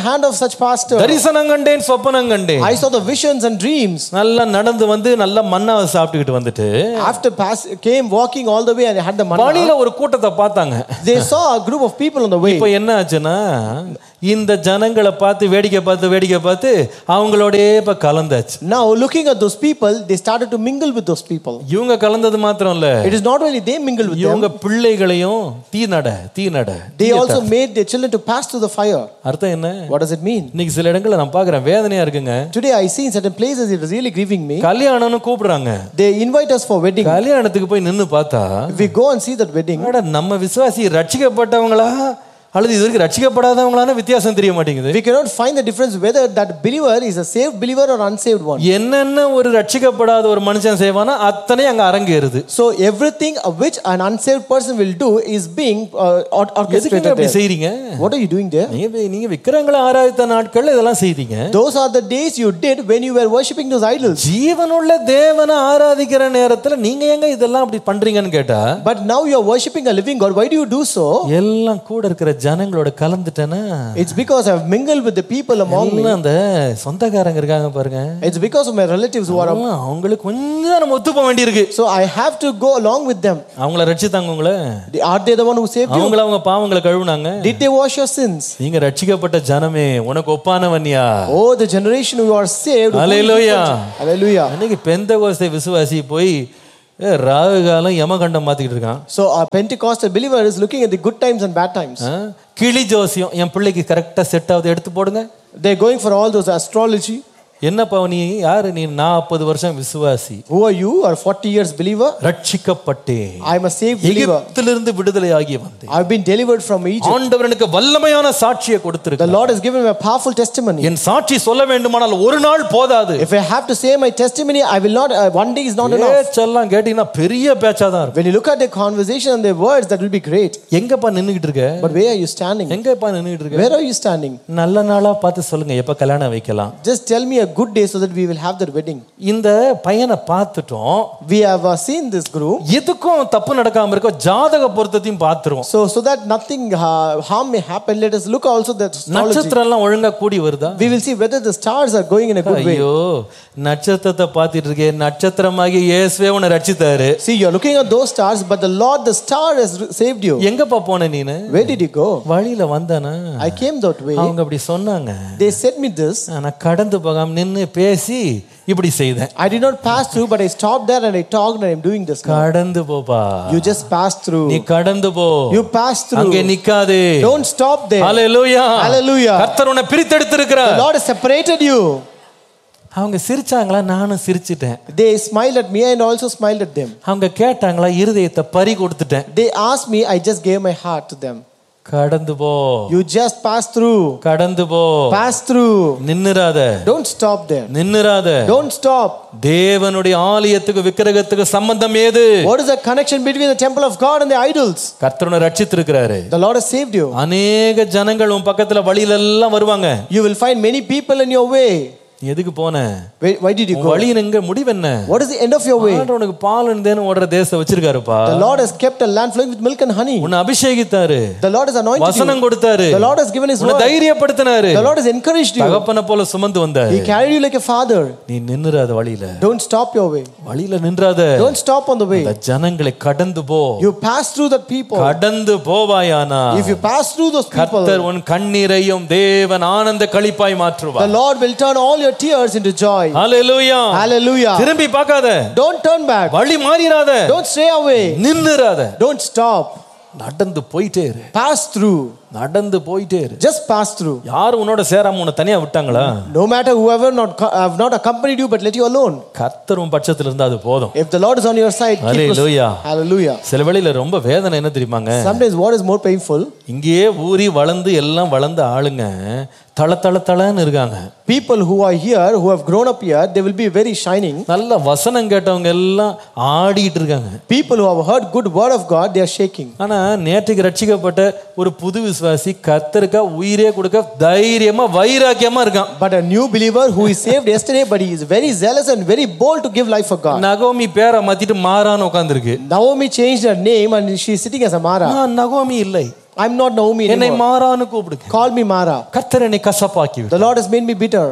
Speaker 2: hand of such pastor.
Speaker 1: தரிசனம் கண்டேன் சொப்பனம் கண்டேன்
Speaker 2: I saw the visions and dreams.
Speaker 1: நல்லா நடந்து வந்து நல்லா மண்ணாவை சாப்பிட்டுக்கிட்டு வந்துட்டு
Speaker 2: After pass came walking all the way and had the manna.
Speaker 1: வழியில ஒரு கூட்டத்தை பார்த்தாங்க
Speaker 2: They saw a group of people on the way.
Speaker 1: இப்போ என்ன ஆச்சுன்னா இந்த ஜனங்களை பார்த்து வேடிக்கை பார்த்து வேடிக்கை பார்த்து அவங்களோடயே இப்ப கலந்தாச்சு
Speaker 2: Now, looking at those people, they started to mingle with those people.
Speaker 1: இவங்க கலந்தது மாத்திரம் இல்ல
Speaker 2: It is not only they mingled with them,
Speaker 1: இவங்க பிள்ளைகளையும் தீ நட தீ நட
Speaker 2: they also made their children to pass through the fire.
Speaker 1: அர்த்தம் என்ன
Speaker 2: What does it mean?
Speaker 1: இன்னைக்கு சில இடங்கள்ல நான் பாக்குறேன் வேதனையா இருக்குங்க
Speaker 2: Today, I see in certain places it is really grieving me.
Speaker 1: கல்யாணம்னு கூப்பிடுறாங்க
Speaker 2: They invite us for wedding.
Speaker 1: கல்யாணத்துக்கு போய் நின்னு பார்த்தா
Speaker 2: If we go and see that wedding,
Speaker 1: அட, நம்ம விசுவாசி ரட்சிக்கப்பட்டவங்களா அல்லது இது வரைக்கும் ரட்சிக்கப்படாதவங்களான வித்தியாசம் தெரிய மாட்டேங்குது
Speaker 2: we cannot find the difference whether that believer is a saved believer or unsaved one.
Speaker 1: என்னென்ன ஒரு ரட்சிக்கப்படாத ஒரு மனுஷன் செய்வானா அத்தனை அங்க அரங்கேறுது
Speaker 2: So, everything of which an unsaved person will do is being uh, or-
Speaker 1: எதுக்குங்க
Speaker 2: orchestrated
Speaker 1: அப்படி
Speaker 2: there.
Speaker 1: செய்றீங்க
Speaker 2: What are you doing there?
Speaker 1: நீங்க வி- நீங்க விக்கிரங்களை ஆராய்த்த நாட்கள்ல இதெல்லாம் செய்தீங்க
Speaker 2: Those are the days you did when you were worshipping those idols.
Speaker 1: ஜீவனுள்ள தேவனை ஆராதிக்கிற நேரத்துல நீங்க எங்க இதெல்லாம் அப்படி பண்றீங்கன்னு கேட்டா
Speaker 2: But now you are worshipping a living God. Why do you do so?
Speaker 1: எல்லாம் கூட இருக்கிற ஜனங்களோட கலந்துட்டேன்னா
Speaker 2: It's because I've mingled with the people among me.
Speaker 1: எல்லாம் அந்த சொந்தக்காரங்க இருக்காங்க பாருங்க
Speaker 2: It's because of my relatives who are.
Speaker 1: எல்லாம் அவங்களுக்கு கொஞ்சம் நம்ம ஒத்து போக வேண்டியிருக்கு
Speaker 2: So I have to go along with them.
Speaker 1: அவங்கள ரட்சித்தாங்க உங்களை
Speaker 2: Are they the one who saved you?
Speaker 1: அவங்கள அவங்க பாவங்களை கழுவுனாங்க
Speaker 2: Did they wash your sins?
Speaker 1: நீங்க ரட்சிக்கப்பட்ட ஜனமே உனக்கு ஒப்பானவன்யா
Speaker 2: Oh, the generation who are saved. who is
Speaker 1: Hallelujah.
Speaker 2: different. Hallelujah.
Speaker 1: அன்னைக்கு பெந்த கோஸ்தை விசுவாசி போய் ஏ, ராகு காலம் யமகண்டம் மாத்திக்கிட்டு இருக்கான்
Speaker 2: So a Pentecostal believer is looking at the good times and bad times.
Speaker 1: ஆ? கிளி ஜோசியம் என் பிள்ளைக்கு கரெக்டா செட் ஆகுது எடுத்து போடுங்க
Speaker 2: They're going for all those astrology.
Speaker 1: என்னப்பா நீ யாரு நீ நாற்பது வருஷம் விசுவாசி
Speaker 2: Who are you? Are 40 years believer?
Speaker 1: ரட்சிக்கப்பட்டேன்
Speaker 2: I'm a saved believer.
Speaker 1: எகிப்திலிருந்து விடுதலை ஆகி வந்தேன்
Speaker 2: I've been delivered from Egypt.
Speaker 1: ஆண்டவர் எனக்கு வல்லமையான சாட்சியை
Speaker 2: The
Speaker 1: கொடுத்திருக்க
Speaker 2: Lord has given me a powerful testimony.
Speaker 1: என் சாட்சி சொல்ல வேண்டுமானால் ஒரு நாள் போதாது
Speaker 2: If I have to say my testimony, I will not. Uh, one day is not enough.
Speaker 1: பேச்செல்லாம் கேட்டீங்கன்னா பெரிய பேச்சா தான் இருக்கும்
Speaker 2: When you look at the conversation and the words, that will be great.
Speaker 1: எங்கப்பா நின்னுகிட்டு இருக்க
Speaker 2: But where are you standing?
Speaker 1: எங்கப்பா நின்னுகிட்டு இருக்க
Speaker 2: Where are you standing?
Speaker 1: நல்ல நாளா பார்த்து சொல்லுங்க எப்ப கல்யாணம் வைக்கலாம்
Speaker 2: Just tell me a good day so that we will have that wedding.
Speaker 1: இந்த பையனை பார்த்துட்டோம்
Speaker 2: We have uh, seen this group.
Speaker 1: எதுக்கும் தப்பு நடக்காம இருக்க ஜாதக பொருத்தத்தையும் பார்த்துருவோம்
Speaker 2: So, so that nothing uh, harm may happen, let us look also that astrology.
Speaker 1: நட்சத்திரம் எல்லாம் ஒழுங்கா கூடி வருதா
Speaker 2: We will see whether the stars are going in a good way.
Speaker 1: ஐயோ நட்சத்திரத்தை பார்த்துட்டு இருக்கேன் நட்சத்திரமாகி இயேசுவே உன்னை ரட்சித்தாரு
Speaker 2: See, you're looking at those stars, but the Lord, the star, has re- saved you.
Speaker 1: எங்கப்பா போன நீனு
Speaker 2: Where did you go?
Speaker 1: வழியில வந்தானா
Speaker 2: I came that way.
Speaker 1: அவங்க அப்படி சொன்னாங்க
Speaker 2: They said me this.
Speaker 1: நான் கடந்து போகாம நின்னு பேசி இப்படி செய்தேன்
Speaker 2: I did not pass through, but I stopped there and I talked and I'm doing this now.
Speaker 1: கடந்து போப்பா
Speaker 2: You just passed
Speaker 1: நீ
Speaker 2: through.
Speaker 1: கடந்து போ
Speaker 2: You passed through.
Speaker 1: அங்கே நிக்காதே
Speaker 2: Don't stop there.
Speaker 1: Hallelujah
Speaker 2: Hallelujah.
Speaker 1: கர்த்தர் உன்னை பிரித்தெடுத்திருக்கிறார்
Speaker 2: The Lord has separated you.
Speaker 1: அவங்க சிரிச்சாங்களா நானும் சிரிச்சிட்டேன்
Speaker 2: They smiled at me and also smiled at them.
Speaker 1: அவங்க கேட்டாங்களா இருதயத்தை பறி கொடுத்துட்டேன்
Speaker 2: They asked me, I just gave my heart to them.
Speaker 1: கடந்து போ
Speaker 2: You just pass through.
Speaker 1: கடந்து போ
Speaker 2: Pass through.
Speaker 1: நின்னுறாத
Speaker 2: Don't stop there.
Speaker 1: நின்னுறாத
Speaker 2: Don't stop.
Speaker 1: தேவனுடைய ஆலயத்துக்கு விக்கிரகத்துக்கு சம்பந்தம் ஏது
Speaker 2: What is the connection between the temple of God and the idols?
Speaker 1: கர்த்தருனை ரட்சித்திருக்கிறாரு
Speaker 2: The Lord has saved you.
Speaker 1: அநேக ஜனங்கள் உன் பக்கத்துல வழியில எல்லாம் வருவாங்க
Speaker 2: You will find many people in your way.
Speaker 1: நீ எதுக்கு போன
Speaker 2: Why, why did you
Speaker 1: உன்
Speaker 2: go?
Speaker 1: வழியின் எங்க முடிவு என்ன
Speaker 2: What is the end of your way?
Speaker 1: ஆண்டவர் உனக்கு பால் இருந்தேன்னு ஓடுற தேசம் வச்சிருக்காருப்பா
Speaker 2: The Lord has kept a land flowing with milk and honey.
Speaker 1: உன்னை அபிஷேகித்தாரு
Speaker 2: The Lord has anointed
Speaker 1: வசனம்
Speaker 2: you.
Speaker 1: கொடுத்தாரு
Speaker 2: The Lord has given His
Speaker 1: உன்னை
Speaker 2: word.
Speaker 1: தைரியப்படுத்தினாரு
Speaker 2: The Lord has encouraged you.
Speaker 1: தகப்பனை போல சுமந்து வந்தாரு
Speaker 2: He carried you like a father.
Speaker 1: நீ நின்னுறாத வழியில
Speaker 2: Don't stop your way.
Speaker 1: வழியில நின்றாத
Speaker 2: Don't stop on the way.
Speaker 1: அந்த ஜனங்களை கடந்து போ
Speaker 2: You pass through that people.
Speaker 1: கடந்து போவாயானா
Speaker 2: If you pass through those people,
Speaker 1: கர்த்தர் உன் கண்ணீரையும் தேவன் ஆனந்த களிப்பாய்
Speaker 2: the
Speaker 1: மாற்றுவார்
Speaker 2: Lord will turn all your tears into joy.
Speaker 1: Hallelujah
Speaker 2: Hallelujah.
Speaker 1: திரும்பி பார்க்காத
Speaker 2: Don't turn back.
Speaker 1: வழி மாறிராத
Speaker 2: Don't stray away.
Speaker 1: நின்னுறாத
Speaker 2: Don't stop.
Speaker 1: நடந்து போயிட்டே இரு
Speaker 2: Pass through.
Speaker 1: நடந்து போயிட்டே இரு
Speaker 2: Just pass through.
Speaker 1: யாரும் உன்னோட சேராம உன்னை தனியா விட்டாங்களா
Speaker 2: No matter whoever not co- have not accompanied you, but let you alone.
Speaker 1: கர்த்தர் உன் பட்சத்துல இருந்தா அது போதும்
Speaker 2: If the Lord is on your side, keep us-
Speaker 1: Hallelujah.
Speaker 2: Hallelujah.
Speaker 1: சில வேளையில ரொம்ப வேதனை என்ன தெரியுமாங்க
Speaker 2: Sometimes what is more painful?
Speaker 1: இங்கேயே ஊறி வளர்ந்து எல்லாம் வளர்ந்த ஆளுங்க தள தள தளன்னு இருக்காங்க
Speaker 2: People who are here, who have grown up here, they will be very shining.
Speaker 1: நல்ல வசனம் கேட்டவங்க எல்லாம் ஆடிட்டு இருக்காங்க
Speaker 2: People who have heard good word of God, they are shaking.
Speaker 1: ஆனா நேற்றுக்கு ரட்சிக்கப்பட்ட ஒரு புது விசுவாசி கர்த்தருக்கா உயிரே கொடுக்க தைரியமா வைராக்கியமா இருக்கான்
Speaker 2: But a new believer who is saved yesterday, but he is very zealous and very bold to give life for God.
Speaker 1: நகோமி பேரை மாத்திட்டு மாறான்னு உட்காந்துருக்கு
Speaker 2: Naomi changed her name and she is sitting as a Mara.
Speaker 1: நகோமி இல்லை
Speaker 2: I'm not Naomi
Speaker 1: என்னை
Speaker 2: anymore.
Speaker 1: மாறான்னு கூப்பிடுங்க
Speaker 2: Call me Mara.
Speaker 1: கர்த்தர் என்னை கசப்பாக்கி விட்டார்.
Speaker 2: The Lord has made me bitter.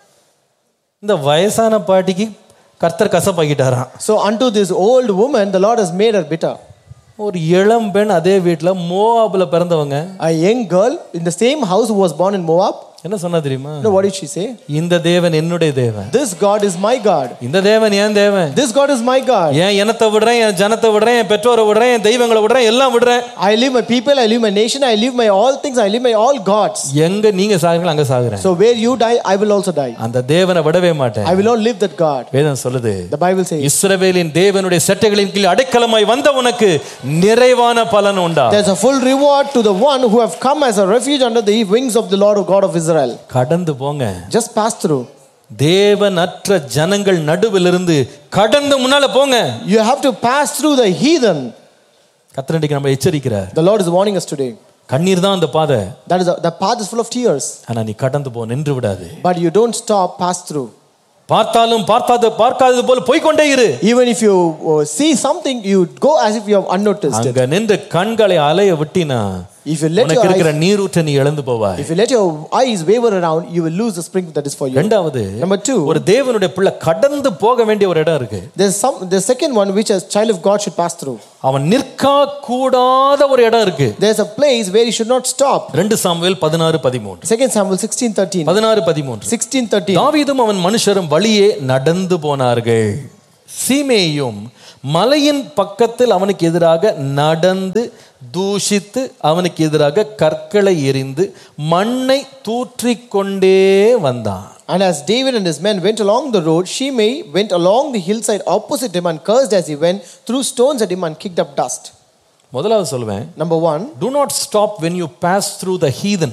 Speaker 1: இந்த வயசான பாட்டிக்கு கர்த்தர் கசப்பாக்கிட்டாராம்
Speaker 2: So unto this old woman, the Lord has made her bitter.
Speaker 1: ஒரு இளம் பெண் அதே வீட்டுல மோவாபுல பிறந்தவங்க
Speaker 2: A young girl in the same house who was born in Moab.
Speaker 1: என்ன சொன்னா தெரியுமா
Speaker 2: You know what did she say?
Speaker 1: இந்த தேவன் என்னுடைய தேவன்
Speaker 2: This God is my God.
Speaker 1: இந்த தேவன் ஏன் தேவன்
Speaker 2: This God is my God.
Speaker 1: என் இனத்தை விடுறேன் என் ஜனத்தை விடுறேன் என் பெற்றோரை விடுறேன் என் தெய்வங்களை விடுறேன் எல்லாம் விடுறேன்
Speaker 2: I leave my people, I leave my nation, I leave my all things, I leave my all gods.
Speaker 1: எங்க நீங்க சாகுறீங்களோ அங்க சாகுறேன்
Speaker 2: So where you die, I will also die.
Speaker 1: அந்த தேவனை விடவே மாட்டேன்
Speaker 2: I will not leave that God.
Speaker 1: வேதம் சொல்லுது
Speaker 2: The Bible says.
Speaker 1: இஸ்ரவேலின் தேவனுடைய சட்டைகளின் கீழ் அடைக்கலமாய் வந்த உனக்கு நிறைவான பலன் உண்டா
Speaker 2: There's a full reward to the one who have come as a refuge under the wings of the Lord of God of Israel.
Speaker 1: கடந்து போங்க
Speaker 2: Just pass through.
Speaker 1: தேவனற்ற ஜனங்கள் நடுவிலிருந்து கடந்து முன்னால போங்க
Speaker 2: You have to pass through the heathen.
Speaker 1: கத்திரண்டிக்கு நம்ம எச்சரிக்கிறார்
Speaker 2: The Lord is warning us today.
Speaker 1: கண்ணீர் தான் அந்த பாதை
Speaker 2: That is the path is full of tears,
Speaker 1: ஆனா நீ கடந்து போ நின்று விடாது
Speaker 2: but you don't stop, pass through.
Speaker 1: பார்த்தாலும் பார்க்காத பார்க்காதது போல போய்க்கொண்டே இரு
Speaker 2: Even if you uh, see something, you go as if you have unnoticed it.
Speaker 1: அங்க நின்று கண்களை அலைய விட்டினா
Speaker 2: If you let
Speaker 1: உனக்கு
Speaker 2: your
Speaker 1: இருக்கிற
Speaker 2: eyes,
Speaker 1: நீரூற்றை நீ இழந்து போவாய்
Speaker 2: if you let your eyes waver around, you will lose the spring that is for you.
Speaker 1: ரெண்டாவது
Speaker 2: Number two,
Speaker 1: ஒரு தேவனுடைய பிள்ளை கடந்து போக வேண்டிய ஒரு இடம் இருக்கு
Speaker 2: there's some the second one which a child of God should pass through.
Speaker 1: அவன் நிற்க கூடாத ஒரு இடம் இருக்கு
Speaker 2: There's a place where he should not stop.
Speaker 1: ரெண்டு சாமுவேல் பதினாறு பதிமூன்று
Speaker 2: Second Samuel 16 13.
Speaker 1: பதினாறு பதிமூன்று
Speaker 2: 16 13.
Speaker 1: தாவீதும் அவன் மனுஷரும் வழியே நடந்து போனார்கள் சீமேயும் மலையின் பக்கத்தில் அவனுக்கு எதிராக நடந்து தூஷித்து அவனுக்கு எதிராக கற்களை எறிந்து மண்ணை தூற்றிக்கொண்டே வந்தான்
Speaker 2: And as David and his men went along the road, Shimei went along the hillside opposite him and cursed as he went, threw stones at him and kicked up dust.
Speaker 1: முதலாவது சொல்லுவேன்
Speaker 2: Number one,
Speaker 1: do not stop when you pass through the heathen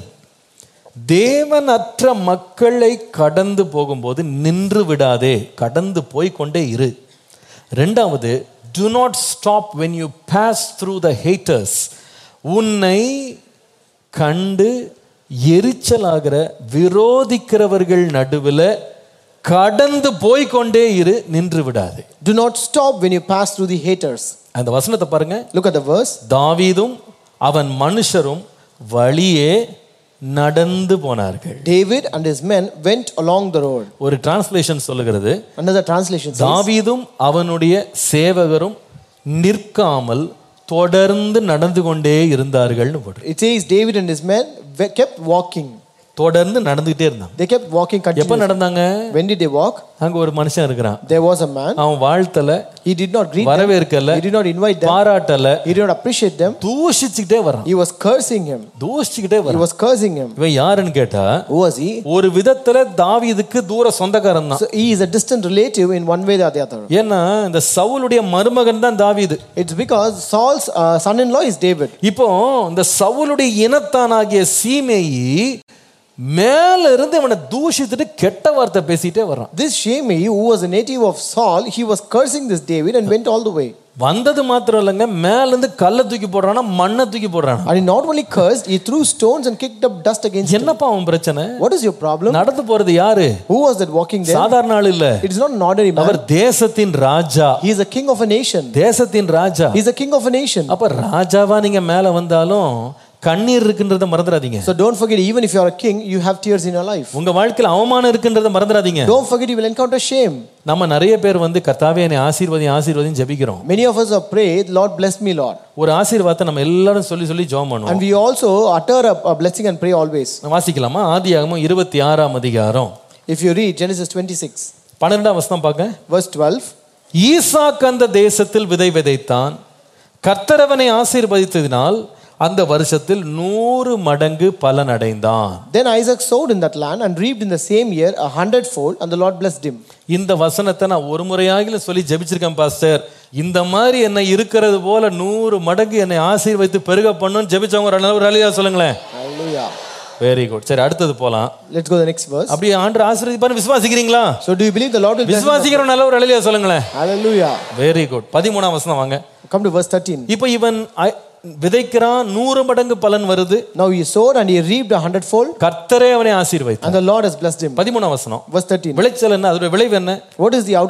Speaker 1: தேவனற்ற மக்களை கடந்து போகும்போது நின்று விடாதே கடந்து போய் கொண்டே இரு ரெண்டாவது do not stop when you pass through the haters உன்னை கண்டு எரிச்சலாகிற விரோதிக்கிறவர்கள் நடுவில் கடந்து போய் கொண்டே இரு நின்று விடாதே
Speaker 2: do not stop when you pass through the haters.
Speaker 1: அந்த வசனத்தை பாருங்க
Speaker 2: Look at the verse.
Speaker 1: தாவீதும் அவன் மனுஷரும் வழியே நடந்து போனார்கள்
Speaker 2: David and his men went along the road.
Speaker 1: ஒரு டிரான்ஸ்லேஷன் சொல்லுகிறது
Speaker 2: Another translation says,
Speaker 1: தாவீதும் அவனுடைய சேவகரும் நிற்காமல் தொடர்ந்து நடந்து கொண்டே இருந்தார்கள்னு போட்டு
Speaker 2: it says David and his men we- kept walking.
Speaker 1: தொடர்ந்து நடந்துகிட்டே இருந்தாங்க
Speaker 2: They kept walking
Speaker 1: எப்ப
Speaker 2: continuously.
Speaker 1: நடந்தாங்க
Speaker 2: When did they walk?
Speaker 1: அங்க ஒரு மனுஷன் இருக்கிறான்
Speaker 2: There was a man.
Speaker 1: அவன் வாழ்த்தல
Speaker 2: He did not greet them.
Speaker 1: வரவேற்கல
Speaker 2: He did not invite them.
Speaker 1: பாராட்டல
Speaker 2: He did not appreciate them.
Speaker 1: தூஷிச்சுக்கிட்டே வரான்
Speaker 2: He was cursing him.
Speaker 1: தூஷிச்சுக்கிட்டே
Speaker 2: He
Speaker 1: வரான்
Speaker 2: was cursing him.
Speaker 1: இவன் யாருன்னு கேட்டா
Speaker 2: Who was he?
Speaker 1: ஒரு விதத்துல தாவீதுக்கு தூர சொந்தக்காரன் தான்
Speaker 2: So he is a distant relative in one way or the other.
Speaker 1: ஏன்னா இந்த சவுலுடைய மருமகன் தான் தாவீது
Speaker 2: It's because Saul's uh, son-in-law is David.
Speaker 1: இப்போ இந்த சவுலுடைய இனத்தானாகிய சீமேயி மேல இருந்து இவனை தூஷித்துட்டு கெட்ட வார்த்தை பேசிட்டே வர்றான்
Speaker 2: This Shimei, who was a native of Saul, he was cursing this David and went all the way.
Speaker 1: வந்தது மாத்திரம் இல்லைங்க மேல இருந்து கல்லை தூக்கி போடுறானா மண்ணை தூக்கி போடுறானா
Speaker 2: And he not only cursed, he threw stones and kicked up dust against him.
Speaker 1: என்னப்பா அவன் பிரச்சனை
Speaker 2: What is your problem?
Speaker 1: நடந்து போறது யாரு
Speaker 2: Who was that walking there?
Speaker 1: சாதாரண ஆள் இல்ல
Speaker 2: It is not an ordinary man.
Speaker 1: அவர் தேசத்தின் ராஜா
Speaker 2: He is a king of a nation.
Speaker 1: தேசத்தின் ராஜா
Speaker 2: He is a king of a nation.
Speaker 1: அப்ப ராஜாவா நீங்க மேல வந்தாலும் கண்ணீர் இருக்குன்றத மறந்துடாதீங்க
Speaker 2: So don't forget, even if you are a king, you have tears in your life.
Speaker 1: உங்க வாழ்க்கையில அவமானம் இருக்குன்றத மறந்துடாதீங்க
Speaker 2: Don't forget, you will encounter shame.
Speaker 1: நம்ம நிறைய பேர் வந்து கர்த்தாவே என்னை ஆசீர்வதி ஆசீர்வதியும் ஜெபிக்கிறோம்
Speaker 2: Many of us have prayed, Lord, bless me, Lord.
Speaker 1: ஒரு ஆசீர்வாதத்தை நம்ம எல்லாரும் சொல்லி சொல்லி ஜெபம் பண்ணுவோம்
Speaker 2: And we also utter a, a blessing and pray always.
Speaker 1: வாசிக்கலாமா ஆதியாகமம் இருபத்தி ஆறாம் அதிகாரம்
Speaker 2: If you read Genesis 26,
Speaker 1: பன்னிரெண்டாம் வசனம் பார்க்க
Speaker 2: verse 12,
Speaker 1: ஈசாக் அந்த தேசத்தில் விதை விதைத்தான் கர்த்தரவனை ஆசீர்வதித்ததினால் அந்த வருஷத்தில் நூறு மடங்கு பலன் அடைந்தான்
Speaker 2: Then Isaac sowed in that land and reaped in the same year a hundredfold, and the Lord blessed him.
Speaker 1: இந்த வசனத்தை நான் ஒரு முறையாகிலும் சொல்லி ஜெபிச்சிருக்கேன் பாஸ்டர் இந்த மாதிரி என்னை இருக்கிறது போல நூறு மடங்கு என்னை ஆசீர்வதித்து பெருக பண்ணுன்னு ஜெபிச்சவங்க ஒரு அளவு அழியா சொல்லுங்களேன்
Speaker 2: Hallelujah.
Speaker 1: வெரி குட் சரி அடுத்தது போலாம்
Speaker 2: Let's go to the next verse.
Speaker 1: அப்படியே ஆண்டு ஆசீர்வதிப்பான்னு விசுவாசிக்கிறீங்களா
Speaker 2: So, do you believe the Lord will bless?
Speaker 1: விசுவாசிக்கிற நல்ல ஒரு அழியா சொல்லுங்களேன்
Speaker 2: Hallelujah.
Speaker 1: வெரி குட் பதிமூணாம் வசனம் வாங்க
Speaker 2: Come to verse 13.
Speaker 1: இப்போ இவன் ஐ- விதைக்கிறான் நூறு மடங்கு பலன் வருது
Speaker 2: Now he sowed and he reaped a hundredfold,
Speaker 1: கர்த்தரே அவனை ஆசீர்வதித்தார்
Speaker 2: and the Lord has blessed him.
Speaker 1: பதிமூணாம் வசனம்
Speaker 2: Verse 13.
Speaker 1: விளைச்சல் என்ன அதோட விளைவு என்ன
Speaker 2: What is the outcome?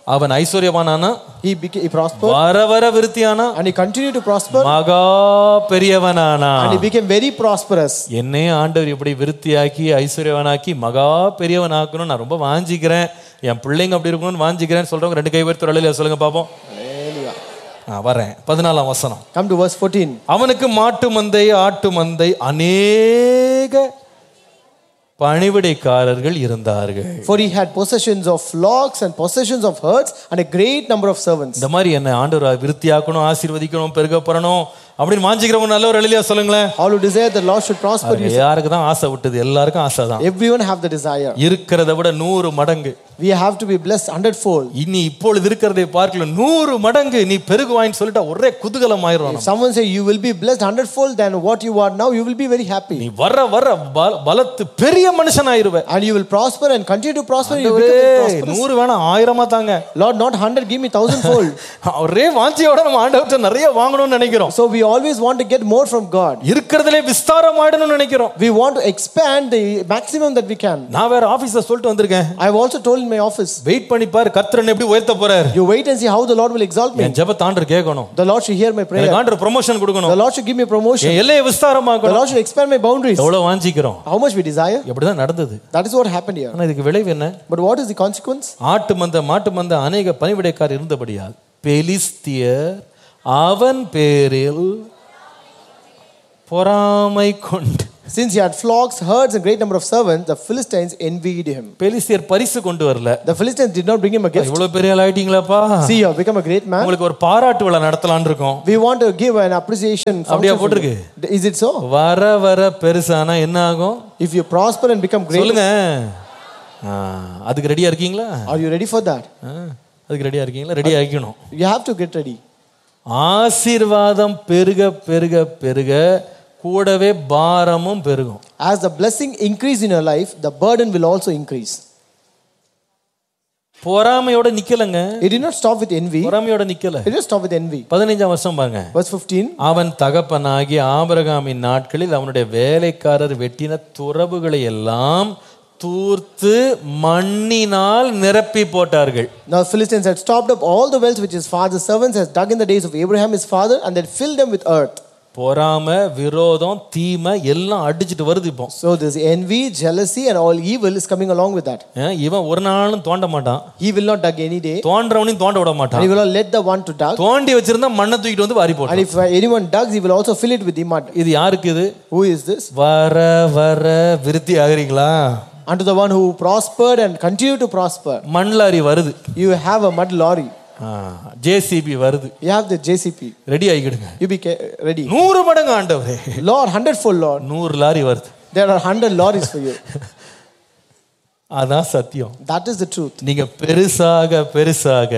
Speaker 1: அவன் ஐஸ்வர்யவானானா
Speaker 2: He became he prospered
Speaker 1: வர வர விருத்தியானா
Speaker 2: and he continued to prosper
Speaker 1: மகா பெரியவனானா
Speaker 2: and he became very prosperous.
Speaker 1: என்னையும் ஆண்டவர் இப்படி விருத்தியாக்கி ஐஸ்வர்யவனாக்கி மகா பெரியவன் ஆக்கணும் நான் ரொம்ப வாஞ்சிக்கிறேன் என் பிள்ளைங்க அப்படி இருக்கணும்னு வாஞ்சிக்கிறேன் சொல்றவங்க ரெண்டு கை உயர்த்தி அழையில சொல்லுங்க பாப்போம்
Speaker 2: Hallelujah.
Speaker 1: ஆ, வரேன் பதினாலாம் வசனம்
Speaker 2: Come to verse 14.
Speaker 1: அவனுக்கு மாட்டு மந்தை ஆட்டு மந்தை அநேக பணிவிடைக்காரர்கள் இருந்தார்கள்
Speaker 2: For he had possessions of flocks and possessions of herds and a great number of servants.
Speaker 1: இந்த மாதிரி என்ன ஆண்டவர் விருத்தியாக்கணும் ஆசீர்வதிக்கணும் பெருகப்படணும் அப்படின்னு வாஞ்சிக்கிறவங்க நல்ல ஒரு அழிலியா சொல்லுங்களேன்
Speaker 2: All who desire the Lord should prosper. you.
Speaker 1: யாருக்கு தான் ஆசை விட்டது எல்லாருக்கும் ஆசை தான்
Speaker 2: Everyone have the desire.
Speaker 1: இருக்கிறத விட நூறு மடங்கு
Speaker 2: We have to be blessed hundredfold.
Speaker 1: இனி இப்பொழுது இருக்கிறதை பார்க்கல நூறு மடங்கு நீ பெருகுவாயின்னு சொல்லிட்டா ஒரே குதூகலம் ஆயிரும்
Speaker 2: If someone say you will be blessed hundredfold than what you are now, you will be very happy.
Speaker 1: நீ வர வர பல- பலத்து பெரிய மனுஷன் ஆயிருவ
Speaker 2: And you will prosper and continue to prosper. You will become very prosperous.
Speaker 1: நூறு வேணாம் ஆயிரமா தாங்க
Speaker 2: Lord, not hundred, give me thousandfold.
Speaker 1: ஒரே வாஞ்சியோட நம்ம ஆண்டவர்கிட்ட நிறைய வாங்கணும்னு நினைக்கிறோம்
Speaker 2: so we always want to get more from God.
Speaker 1: இருக்கிறதுலே விஸ்தாரம் ஆயிடணும்னு நினைக்கிறோம்
Speaker 2: We want to expand the maximum that we can.
Speaker 1: நான் வேற ஆபீஸ்ல சொல்லிட்டு வந்திருக்கேன்
Speaker 2: I've also told in my office,
Speaker 1: wait பண்ணி பாரு கர்த்தரன் எப்படி உயர்த்த போறாரு
Speaker 2: you wait and see how the Lord will exalt me.
Speaker 1: என் ஜெபத்தை ஆண்டர் கேட்கணும்
Speaker 2: The Lord should hear my prayer.
Speaker 1: எனக்கு ஆண்டர் ப்ரொமோஷன் கொடுக்கணும்
Speaker 2: The Lord should give me promotion.
Speaker 1: என் எல்லையை
Speaker 2: The
Speaker 1: விஸ்தாரமாக்கணும்
Speaker 2: Lord should expand my boundaries.
Speaker 1: எவ்வளவு வாஞ்சிக்கிறோம்
Speaker 2: How much we desire.
Speaker 1: எப்படிதான் நடந்தது
Speaker 2: That is what happened here.
Speaker 1: ஆனா இதுக்கு விளைவு என்ன
Speaker 2: But what is the consequence?
Speaker 1: ஆட்டு மந்த மாட்டு மந்த அநேக பணிவிடைக்கார் இருந்தபடியால் பெலிஸ்தியர் அவன் பேரில் பொறாமை கொண்டு
Speaker 2: Since he had flocks, herds, and great number of servants, the Philistines envied him.
Speaker 1: பெலிஸ்தியர் பரிசு கொண்டு வரல
Speaker 2: The Philistines did not bring him a gift.
Speaker 1: இவ்வளவு பெரிய ஆள் ஆயிட்டீங்களாப்பா
Speaker 2: See, you have become a great man.
Speaker 1: உங்களுக்கு ஒரு பாராட்டு விழா நடத்தலாம்னு இருக்கோம்
Speaker 2: We want to give an appreciation.
Speaker 1: அப்படியா
Speaker 2: function for
Speaker 1: போட்டிருக்கு?
Speaker 2: you. Is it so?
Speaker 1: வர வர பெருசானா என்ன ஆகும்
Speaker 2: If you prosper and become great,
Speaker 1: சொல்லுங்க ஆ, அதுக்கு ரெடியா இருக்கீங்களா
Speaker 2: are you ready for that?
Speaker 1: ஆ, அதுக்கு ரெடியா இருக்கீங்களா ரெடி ஆகிக்கணும்
Speaker 2: You have to get ready.
Speaker 1: ஆசீர்வாதம் பெருக பெருக பெருக கூடவே பாரமும் பெருகும்
Speaker 2: As the blessing increase in your life, the burden will also increase.
Speaker 1: பொறாமையோட நிக்கலங்க
Speaker 2: It did not stop with envy.
Speaker 1: பொறாமையோட நிக்கல
Speaker 2: It did not stop with envy.
Speaker 1: பதினைஞ்சாம் வருஷம் பாருங்க
Speaker 2: Verse 15.
Speaker 1: அவன் தகப்பனாகி ஆபிரகாமின் நாட்களில் அவனுடைய வேலைக்காரர் வெட்டின துறவுகளை எல்லாம் தூர்த்து மண்ணினால் நிரப்பி போட்டார்கள்
Speaker 2: Now Philistines had stopped up all the wells which his father's servants had dug in the days of Abraham his father, and they filled them with earth.
Speaker 1: பொறாமை விரோதம் தீமை எல்லாம் அடிச்சிட்டு வருது இப்போ
Speaker 2: So this envy, jealousy, and all evil is coming along with that.
Speaker 1: ஏன், இவன் ஒரு நாளும் தோண்ட மாட்டான்
Speaker 2: He will not dug any day,
Speaker 1: தோன்றவனையும் தோண்ட விட
Speaker 2: and
Speaker 1: மாட்டான்
Speaker 2: he will not let the one to dug.
Speaker 1: தோண்டி வச்சிருந்தா மண்ணை தூக்கிட்டு வந்து வாரி
Speaker 2: And
Speaker 1: போட்டான்
Speaker 2: if anyone digs, he will also fill it with the mud.
Speaker 1: இது யாருக்கு இது
Speaker 2: Who is this?
Speaker 1: வர வர விருத்தி ஆகுறீங்களா
Speaker 2: Unto the one who prospered and continue to prosper.
Speaker 1: மண் லாரி வருது
Speaker 2: You have a mud lorry.
Speaker 1: JCB வருது
Speaker 2: You have the JCP.
Speaker 1: Ready ஆகிக்கிடுங்க
Speaker 2: You be ca- ready.
Speaker 1: நூறு மடங்கு ஆண்டவரே
Speaker 2: Lord, hundredfold Lord.
Speaker 1: நூறு லாரி வருது
Speaker 2: There are hundred lorries for you.
Speaker 1: அதான் சத்தியம்
Speaker 2: That is the truth.
Speaker 1: நீங்க பெருசாக பெருசாக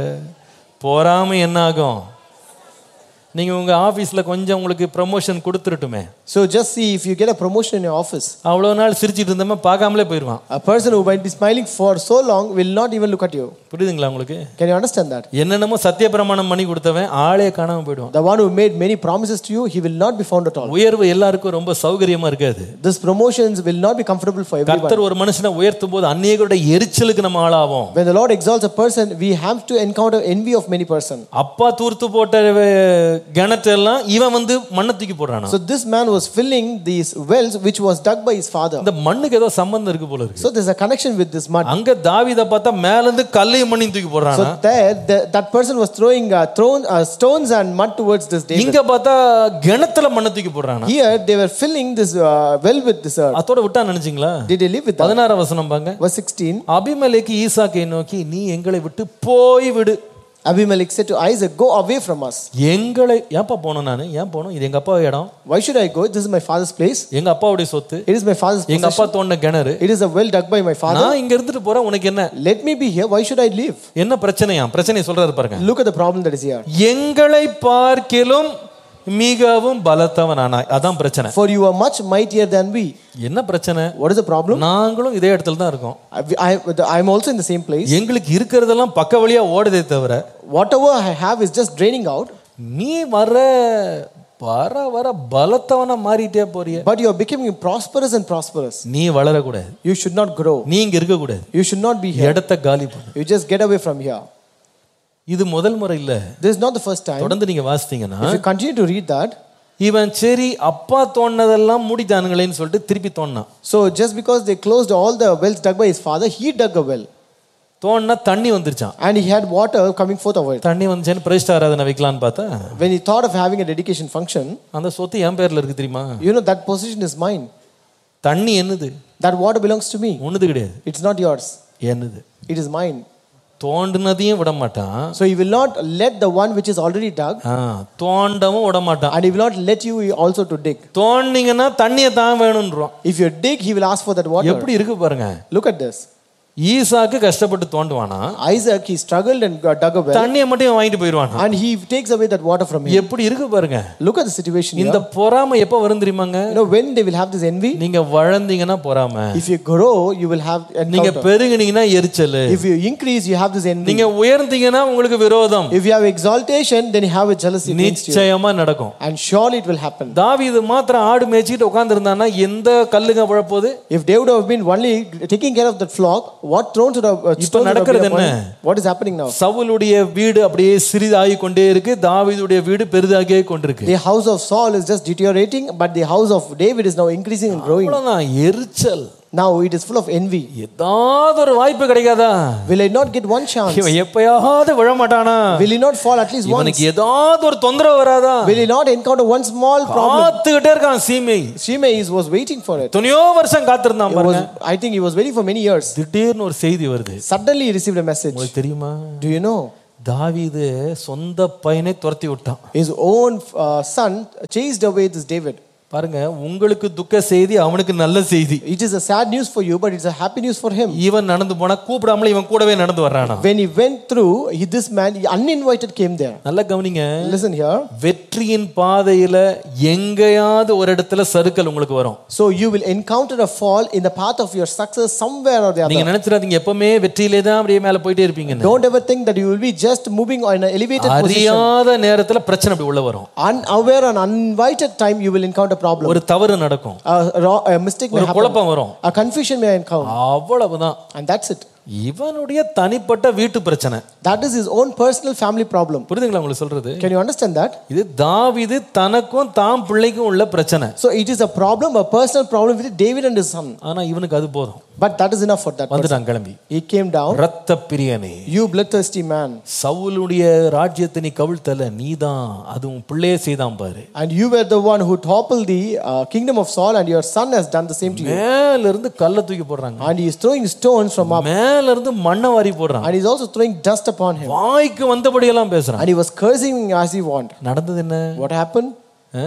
Speaker 1: பொறாமை என்ன ஆகும் நீங்க உங்க ஆபீஸ்ல கொஞ்சம் உங்களுக்கு ப்ரமோஷன் கொடுத்துருட்டுமே
Speaker 2: So just see if you get a promotion in your office.
Speaker 1: அவ்வளவு நாள் சிரிச்சிட்டு இருந்தோமே பார்க்காமலே போயிடுவான்
Speaker 2: A person who might be smiling for so long will not even look at you.
Speaker 1: புரியுதுங்களா உங்களுக்கு
Speaker 2: Can you understand that?
Speaker 1: என்னென்னமோ சத்திய பிரமாணம் பண்ணி கொடுத்தவன் ஆளே காணாம போயிடுவான்
Speaker 2: The one who made many promises to you, he will not be found at all.
Speaker 1: உயர்வு எல்லாருக்கும் ரொம்ப சௌகரியமா இருக்காது
Speaker 2: This promotions will not be comfortable for everyone.
Speaker 1: கர்த்தர் ஒரு மனுஷனை உயர்த்தும் போது அநேகருடைய எரிச்சலுக்கு நம்ம ஆளாவோம்
Speaker 2: When the Lord exalts a person, we have to encounter envy of many person.
Speaker 1: அப்பா தூர்த்து போட்ட அஹ், கிணற்றெல்லாம் இவன் வந்து மண்ணை தூக்கி போடுறானா
Speaker 2: So this man was filling these wells which was dug by his father.
Speaker 1: இந்த மண்ணுக்கு ஏதோ சம்பந்தம் இருக்கு போல இருக்கு
Speaker 2: So there's a connection with this mud.
Speaker 1: அங்க தாவீதை பார்த்தா மேல இருந்து கல்லையும் மண்ணையும் தூக்கி போடுறானா
Speaker 2: So there, the, that person was throwing uh, thrown, uh, stones and mud towards this David.
Speaker 1: இங்க பார்த்தா கிணத்துல மண்ணை தூக்கி போடுறானா
Speaker 2: Here they were filling this uh, well with this earth.
Speaker 1: அதோட விட்டா நினைச்சீங்களா
Speaker 2: Did they live with that?
Speaker 1: பதினாறாம் வசனம் பாங்க
Speaker 2: Verse 16.
Speaker 1: அபிமலேக்கு ஈசாக்கை நோக்கி நீ எங்களை விட்டு போய் விடு
Speaker 2: Abimelech said to Isaac, Go away from us.
Speaker 1: எங்களை ஏன்பா போகணும் நான் ஏன் போகணும் இது எங்க அப்பா இடம்
Speaker 2: Why should I go? This is my father's place.
Speaker 1: எங்க அப்பாவுடைய சொத்து
Speaker 2: It is my father's
Speaker 1: எங்க
Speaker 2: possession.
Speaker 1: அப்பா தோண்டின கிணறு
Speaker 2: It is a well dug by my father.
Speaker 1: நான் இங்க இருந்துட்டு போறேன் உனக்கு என்ன
Speaker 2: Let me be here. Why should I leave?
Speaker 1: என்ன பிரச்சனையா பிரச்சனை சொல்றாரு பாருங்க
Speaker 2: Look at the problem that is here.
Speaker 1: எங்களை பார்க்கிலும் மிகவும் பலத்தவனானாய் அதான் பிரச்சனை
Speaker 2: For you are much mightier than we.
Speaker 1: என்ன பிரச்சனை
Speaker 2: What is the problem?
Speaker 1: நாங்களும் இதே இடத்துல தான் இருக்கோம்
Speaker 2: I, I, am also in the same place.
Speaker 1: எங்களுக்கு இருக்கிறதெல்லாம் பக்க வழியா ஓடுதே தவிர
Speaker 2: Whatever I have is just draining out.
Speaker 1: நீ வர வர வர பலத்தவனா மாறிட்டே போறிய
Speaker 2: But you are becoming prosperous and prosperous.
Speaker 1: நீ வளரக்கூடாது
Speaker 2: You should not grow.
Speaker 1: நீ இங்க இருக்கக்கூடாது
Speaker 2: You should not be here.
Speaker 1: இடத்த காலி பண்ணு
Speaker 2: You just get away from here.
Speaker 1: இது முதல் முறை இல்ல
Speaker 2: This is not the first time.
Speaker 1: தொடர்ந்து நீங்க வாசித்தீங்கன்னா
Speaker 2: If you continue to read that,
Speaker 1: இவன் சரி அப்பா தோண்டதெல்லாம் மூடிட்டானுங்களேன்னு சொல்லிட்டு திருப்பி தோண்டினான்
Speaker 2: so just because they closed all the wells dug by his father, he dug a well.
Speaker 1: தோண்டினா தண்ணி வந்துருச்சான்
Speaker 2: And he had water coming forth of it.
Speaker 1: தண்ணி வந்துச்சேன்னு பிரதிஷ்ட ஆராதனை வைக்கலான்னு பார்த்தா
Speaker 2: When he thought of having a dedication function,
Speaker 1: அந்த சொத்து என் பேர்ல இருக்கு தெரியுமா
Speaker 2: you know that position is mine.
Speaker 1: தண்ணி என்னது
Speaker 2: That water belongs to me.
Speaker 1: ஒண்ணுது கிடையாது
Speaker 2: It's not yours.
Speaker 1: என்னது
Speaker 2: It is mine.
Speaker 1: தோண்டினதையும் விட மாட்டான்
Speaker 2: So he will not let the one which is already dug,
Speaker 1: ஆ, தோண்டவும் விட மாட்டான்
Speaker 2: and he will not let you also to dig.
Speaker 1: தோண்டிங்கன்னா தண்ணியை தான் வேணும்ன்றான்
Speaker 2: If you dig, he will ask for that water.
Speaker 1: எப்படி இருக்கு பாருங்க
Speaker 2: Look at this.
Speaker 1: ஈசாக்கு கஷ்டப்பட்டு தோண்டுவானா
Speaker 2: Isaac, he struggled and got- dug a well,
Speaker 1: தண்ணியை மட்டும் இவன் வாங்கிட்டு போயிடுவானா
Speaker 2: and he takes away that water from him.
Speaker 1: எப்படி இருக்கு பாருங்க
Speaker 2: Look at the situation here.
Speaker 1: இந்த பொறாமை எப்ப வரும் தெரியுமாங்க
Speaker 2: You know, when they will have this envy,
Speaker 1: நீங்க வளர்ந்தீங்கன்னா பொறாமை
Speaker 2: if you grow, you will have
Speaker 1: நீங்க
Speaker 2: encounter.
Speaker 1: பெருகுனீங்கன்னா எரிச்சல்
Speaker 2: If you increase, you have this envy.
Speaker 1: நீங்க உயர்ந்தீங்கன்னா உங்களுக்கு விரோதம்
Speaker 2: If you have exaltation, then you have a jealousy against you.
Speaker 1: நிச்சயமா நடக்கும்
Speaker 2: And surely it will happen.
Speaker 1: தாவீது மாத்திரம் ஆடு மேய்ச்சிட்டு உட்கார்ந்து எந்த கல்லுங்க விழப்போகுது
Speaker 2: If David have been only taking care of that flock, what thrones would have uh, stones would have
Speaker 1: நடக்கிறது
Speaker 2: been upon
Speaker 1: என்ன?
Speaker 2: him? What is happening now?
Speaker 1: சவுலுடைய வீடு அப்படியே சிறிதாகி கொண்டே இருக்கு தாவீதுடைய வீடு பெரிதாகியே கொண்டிருக்கு
Speaker 2: The house of Saul is just deteriorating, but the house of David is now increasing and growing.
Speaker 1: அவ்வளவுதான் எரிச்சல்
Speaker 2: Now it is full of envy.
Speaker 1: ஏதாவது ஒரு வாய்ப்பு கிடைக்காதா
Speaker 2: Will I not get one chance?
Speaker 1: இவன் எப்பயாவது விழ மாட்டானா
Speaker 2: Will he not fall at least once?
Speaker 1: இவனுக்கு ஏதாவது ஒரு தொந்தரவு வராதா
Speaker 2: Will he not encounter one small problem?
Speaker 1: காத்துக்கிட்டே இருக்கான் சீமை
Speaker 2: Shimei is- was waiting for it.
Speaker 1: துணியோ வருஷம் காத்திருந்தான்
Speaker 2: He
Speaker 1: பாருங்க
Speaker 2: was, I think he was waiting for many years.
Speaker 1: திடீர்னு ஒரு செய்தி வருது
Speaker 2: Suddenly he received a message.
Speaker 1: உங்களுக்கு தெரியுமா
Speaker 2: Do you know?
Speaker 1: தாவீது சொந்த பையனை துரத்தி விட்டான்
Speaker 2: His own uh, son chased away this David.
Speaker 1: பாருங்க உங்களுக்கு துக்க செய்தி அவனுக்கு நல்ல செய்தி
Speaker 2: It is a sad news for you, but it's a happy news for him.
Speaker 1: இவன் நடந்து போனா கூப்பிடாமல இவன் கூடவே நடந்து வர்றானா
Speaker 2: When he went through, he, this man, he uninvited came there.
Speaker 1: நல்லா கவனிங்க
Speaker 2: Listen here.
Speaker 1: வெற்றியின் பாதையில எங்கேயாவது ஒரு இடத்துல சறுக்கல் உங்களுக்கு வரும்
Speaker 2: So you will encounter a fall in the path of your success somewhere or the
Speaker 1: நீங்க
Speaker 2: other.
Speaker 1: நினைச்சிடாதீங்க எப்பவுமே வெற்றியிலே தான் அப்படியே மேல போயிட்டே இருப்பீங்கன்னு
Speaker 2: Don't ever think that you will be just moving on an elevated position.
Speaker 1: அறியாத நேரத்துல பிரச்சனை அப்படி உள்ள வரும்
Speaker 2: Unaware and uninvited time, you will encounter problem.
Speaker 1: ஒரு தவறு நடக்கும்
Speaker 2: A, wrong- a mistake may
Speaker 1: ஒரு
Speaker 2: happen.
Speaker 1: குழப்பம் வரும்
Speaker 2: A confusion may encounter.
Speaker 1: அவ்வளவுதான்
Speaker 2: And that's it.
Speaker 1: இவனுடைய தனிப்பட்ட வீட்டு பிரச்சனை
Speaker 2: That is his own personal family problem.
Speaker 1: புரியுதுங்களா உங்களுக்கு சொல்றது
Speaker 2: Can you understand that?
Speaker 1: இது தாவீது தனக்கும் தாம் பிள்ளைக்கும் உள்ள பிரச்சனை
Speaker 2: So it is a problem, a personal problem with David and his son.
Speaker 1: ஆனா இவனுக்கு அது போதும்
Speaker 2: But that is enough for that person.
Speaker 1: வந்துட்டான் கிளம்பி
Speaker 2: He came down.
Speaker 1: ரத்த பிரியனே
Speaker 2: You bloodthirsty man.
Speaker 1: சவுலுடைய ராஜ்யத்தை நீ கவிழ்த்தல நீதான் அது உன் பிள்ளையே செய்தான் பாரு
Speaker 2: And you were the one who toppled the uh, kingdom of Saul, and your son has done the same to you.
Speaker 1: மேல இருந்து கல்ல தூக்கி போடுறாங்க
Speaker 2: And he is throwing stones from up.
Speaker 1: மேல இருந்து மண்ணை வாரி போடுறான்
Speaker 2: And he is also throwing dust upon him.
Speaker 1: வாய்க்கு வந்தபடியெல்லாம் பேசுறான்
Speaker 2: And he was cursing as he wanted.
Speaker 1: நடந்தது என்ன
Speaker 2: What happened?
Speaker 1: ஆ?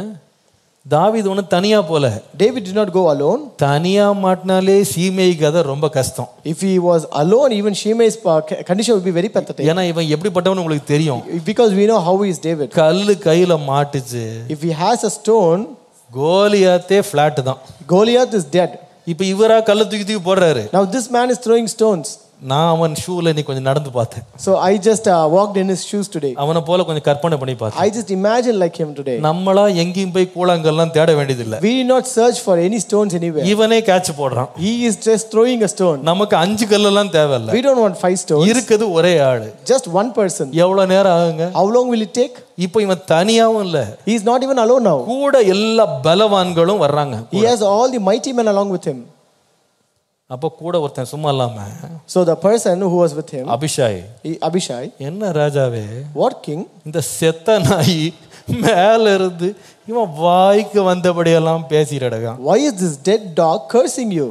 Speaker 1: தாவீது ஒண்ணு தனியா போல
Speaker 2: David did not go alone.
Speaker 1: தனியா மாட்டினாலே சீமை கதை ரொம்ப கஷ்டம்
Speaker 2: If he was alone, even Shimei's uh, condition would be very pathetic.
Speaker 1: ஏன்னா இவன் எப்படிப்பட்டவன்னு உங்களுக்கு தெரியும்
Speaker 2: Because we know how he is David.
Speaker 1: கல்லு கையில மாட்டுச்சு
Speaker 2: If he has a stone,
Speaker 1: கோலியாத்தே பிளாட் தான்
Speaker 2: Goliath is dead.
Speaker 1: இப்ப இவரா கல்ல தூக்கி தூக்கி போடுறாரு
Speaker 2: Now this man is throwing stones.
Speaker 1: நான் அவன் ஷூல நீ கொஞ்சம் நடந்து பார்த்தேன்
Speaker 2: So I just uh, walked in his shoes today.
Speaker 1: அவனை போல கொஞ்சம் கற்பனை பண்ணி பார்த்தேன்
Speaker 2: I just imagine like him today.
Speaker 1: நம்மளா எங்கேயும் போய் கூழாங்கல்லாம் தேட வேண்டியதில்லை
Speaker 2: We did not search for any stones anywhere.
Speaker 1: இவனே கேட்ச் போடுறான்
Speaker 2: He is just throwing a stone.
Speaker 1: நமக்கு அஞ்சு கல்லெல்லாம் தேவையில்ல
Speaker 2: We don't want five stones.
Speaker 1: இருக்குது ஒரே ஆளு
Speaker 2: Just one person.
Speaker 1: எவ்வளவு நேரம் ஆகுங்க
Speaker 2: How long will it take?
Speaker 1: இப்போ இவன் தனியாவும் இல்ல
Speaker 2: He is not even alone now.
Speaker 1: கூட எல்லா பலவான்களும் வர்றாங்க
Speaker 2: He has all the mighty men along with him.
Speaker 1: அப்ப கூட ஒருத்தன் சும்மா இல்லாம
Speaker 2: So the person who was with him,
Speaker 1: Abishai
Speaker 2: he- Abishai,
Speaker 1: என்ன ராஜாவே
Speaker 2: what king?
Speaker 1: இந்த செத்த நாய் மேல இருந்து இவன் வாய்க்கு வந்தபடியெல்லாம் பேசிடுறான்
Speaker 2: Why is this dead dog cursing you?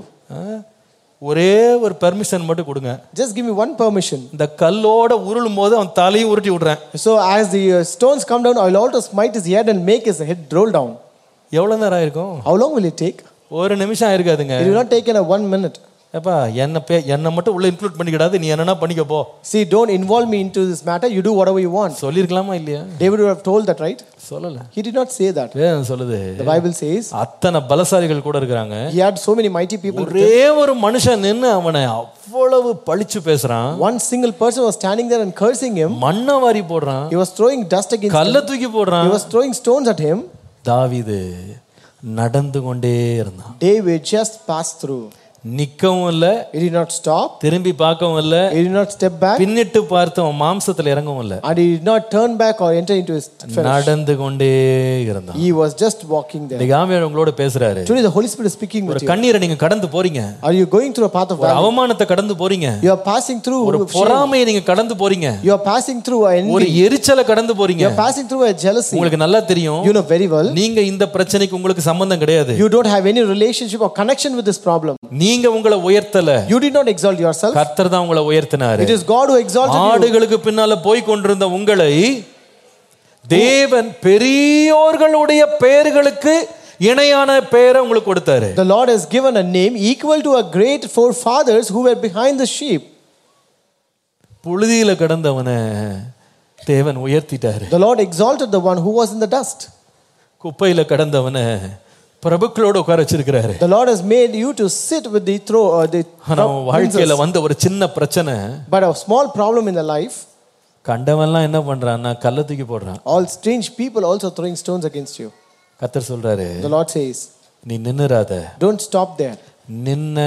Speaker 1: ஒரே ஒரு பெர்மிஷன் மட்டும் கொடுங்க
Speaker 2: Just give me one permission.
Speaker 1: இந்த கல்லோட உருளும் போது அவன் தலையும் உருட்டி விடுறேன்
Speaker 2: So as the uh, stones come down, I will also smite his head and make his head roll down.
Speaker 1: எவ்வளவு நேரம் ஆயிருக்கும்
Speaker 2: How long will it take?
Speaker 1: ஒரு நிமிஷம் ஆயிருக்காதுங்க
Speaker 2: It will not take in a one minute.
Speaker 1: ஏப்பா என்ன பே என்னை மட்டும் உள்ள இன்க்ளூட் பண்ணிக்கிடாது நீ என்னன்னா பண்ணிக்க போ
Speaker 2: See, don't involve me into this matter. You do whatever you want.
Speaker 1: சொல்லியிருக்கலாமா இல்லையா
Speaker 2: David would have told that, right?
Speaker 1: சொல்லல
Speaker 2: He did not say that.
Speaker 1: வேதம் சொல்லுது
Speaker 2: The Bible says
Speaker 1: அத்தனை பலசாலிகள் கூட இருக்கிறாங்க
Speaker 2: he had so many mighty people.
Speaker 1: ஒரே ஒரு மனுஷன் நின்னு அவனை அவ்வளவு பழிச்சு பேசுறான்
Speaker 2: One single person was standing there and cursing him.
Speaker 1: மண்ணை வாரி போடுறான்
Speaker 2: He was throwing dust against him.
Speaker 1: கல்ல தூக்கி போடுறான்
Speaker 2: He was throwing stones at him.
Speaker 1: தாவீது நடந்து கொண்டே இருந்தான்
Speaker 2: David just passed through.
Speaker 1: நிக்கவும் இல்ல
Speaker 2: He did not stop.
Speaker 1: திரும்பி பார்க்கவும் இல்ல
Speaker 2: He did not step back.
Speaker 1: பின்னிட்டு பார்த்து அவன் மாம்சத்துல இறங்கவும் இல்ல
Speaker 2: And he did not turn back or enter into his flesh.
Speaker 1: நடந்து கொண்டே இருந்தான்
Speaker 2: He was just walking there.
Speaker 1: இன்னைக்கு ஆவியானவர் உங்களோட பேசுறாரு
Speaker 2: Today the Holy Spirit is speaking
Speaker 1: ஒரு
Speaker 2: with you.
Speaker 1: கண்ணீரை நீங்க கடந்து போறீங்க
Speaker 2: Are you going through a path of
Speaker 1: ஒரு
Speaker 2: valley?
Speaker 1: அவமானத்தை கடந்து போறீங்க
Speaker 2: You are passing through
Speaker 1: ஒரு
Speaker 2: shame.
Speaker 1: பொறாமையை நீங்க கடந்து போறீங்க
Speaker 2: You are passing through a
Speaker 1: ஒரு
Speaker 2: envy.
Speaker 1: எரிச்சலை கடந்து போறீங்க
Speaker 2: You are passing through a jealousy.
Speaker 1: உங்களுக்கு நல்லா தெரியும்
Speaker 2: You know very well.
Speaker 1: நீங்க இந்த பிரச்சனைக்கு உங்களுக்கு சம்பந்தம் கிடையாது
Speaker 2: You don't have any relationship or connection with this problem.
Speaker 1: நீங்க உங்களை உயர்த்தல
Speaker 2: You did not exalt yourself.
Speaker 1: கர்த்தர் தான் உங்களை உயர்த்தினாரு
Speaker 2: It is God who exalted you.
Speaker 1: ஆடுகளுக்கு பின்னால போய் கொண்டிருந்த உங்களை தேவன் பெரியோர்களுடைய பெயர்களுக்கு இணையான பெயரை உங்களுக்கு கொடுத்தாரு
Speaker 2: The Lord has given a name equal to a great forefathers who were behind the sheep.
Speaker 1: புழுதியில கடந்தவனை தேவன் உயர்த்திட்டாரு
Speaker 2: The Lord exalted the one who was in the dust.
Speaker 1: குப்பையில கடந்தவனை பிரபுக்களோட உட்கார வச்சிருக்கிறாரு
Speaker 2: The Lord has made you to sit with the throw or the
Speaker 1: ஆனா அவன் வாழ்க்கையில வந்த ஒரு சின்ன பிரச்சனை
Speaker 2: but a small problem in the life.
Speaker 1: கண்டவன்லாம் என்ன பண்றான்னா கல்ல தூக்கி போடுறான்
Speaker 2: All strange people also throwing stones against you.
Speaker 1: கத்தர் சொல்றாரு
Speaker 2: The Lord says,
Speaker 1: நீ நின்னுறாத
Speaker 2: Don't stop there.
Speaker 1: நின்ன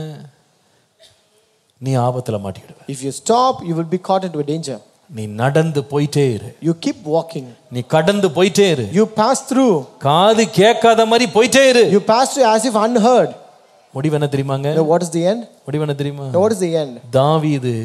Speaker 1: நீ ஆபத்துல மாட்டிக்கிடுவ
Speaker 2: If you stop, you will be caught into a danger.
Speaker 1: நீ நடந்து போயிட்டே இரு
Speaker 2: You keep walking.
Speaker 1: நீ கடந்து போயிட்டே இரு
Speaker 2: You pass through.
Speaker 1: காது கேட்காத மாதிரி போயிட்டே இரு
Speaker 2: You pass through as if unheard.
Speaker 1: முடிவு என்ன தெரியுமாங்க
Speaker 2: Now, what is the end?
Speaker 1: முடிவு என்ன தெரியுமா
Speaker 2: Now, what is the end?
Speaker 1: தாவீது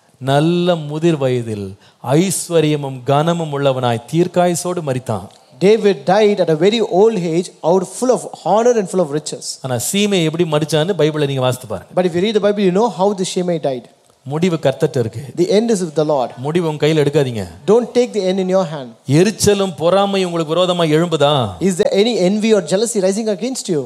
Speaker 1: நல்ல முதிர் வயதில் ஐஸ்வர்யமும் கனமும் உள்ளவனாய் தீர்க்காயசோடு மரித்தான்
Speaker 2: David died at a very old age, out full of honor and full of riches.
Speaker 1: ஆனா சீமை எப்படி மறிச்சான்னு பைபிளை நீங்க வாசித்து பாருங்க
Speaker 2: But if you read the Bible, you know how the Shimei died.
Speaker 1: முடிவு கர்த்தட்ட இருக்கு
Speaker 2: The end is with the Lord.
Speaker 1: முடிவு உங்க கையில் எடுக்காதீங்க
Speaker 2: Don't take the end in your hand.
Speaker 1: எரிச்சலும் பொறாமையும் உங்களுக்கு விரோதமா எழும்புதா
Speaker 2: Is there any envy or jealousy rising against you?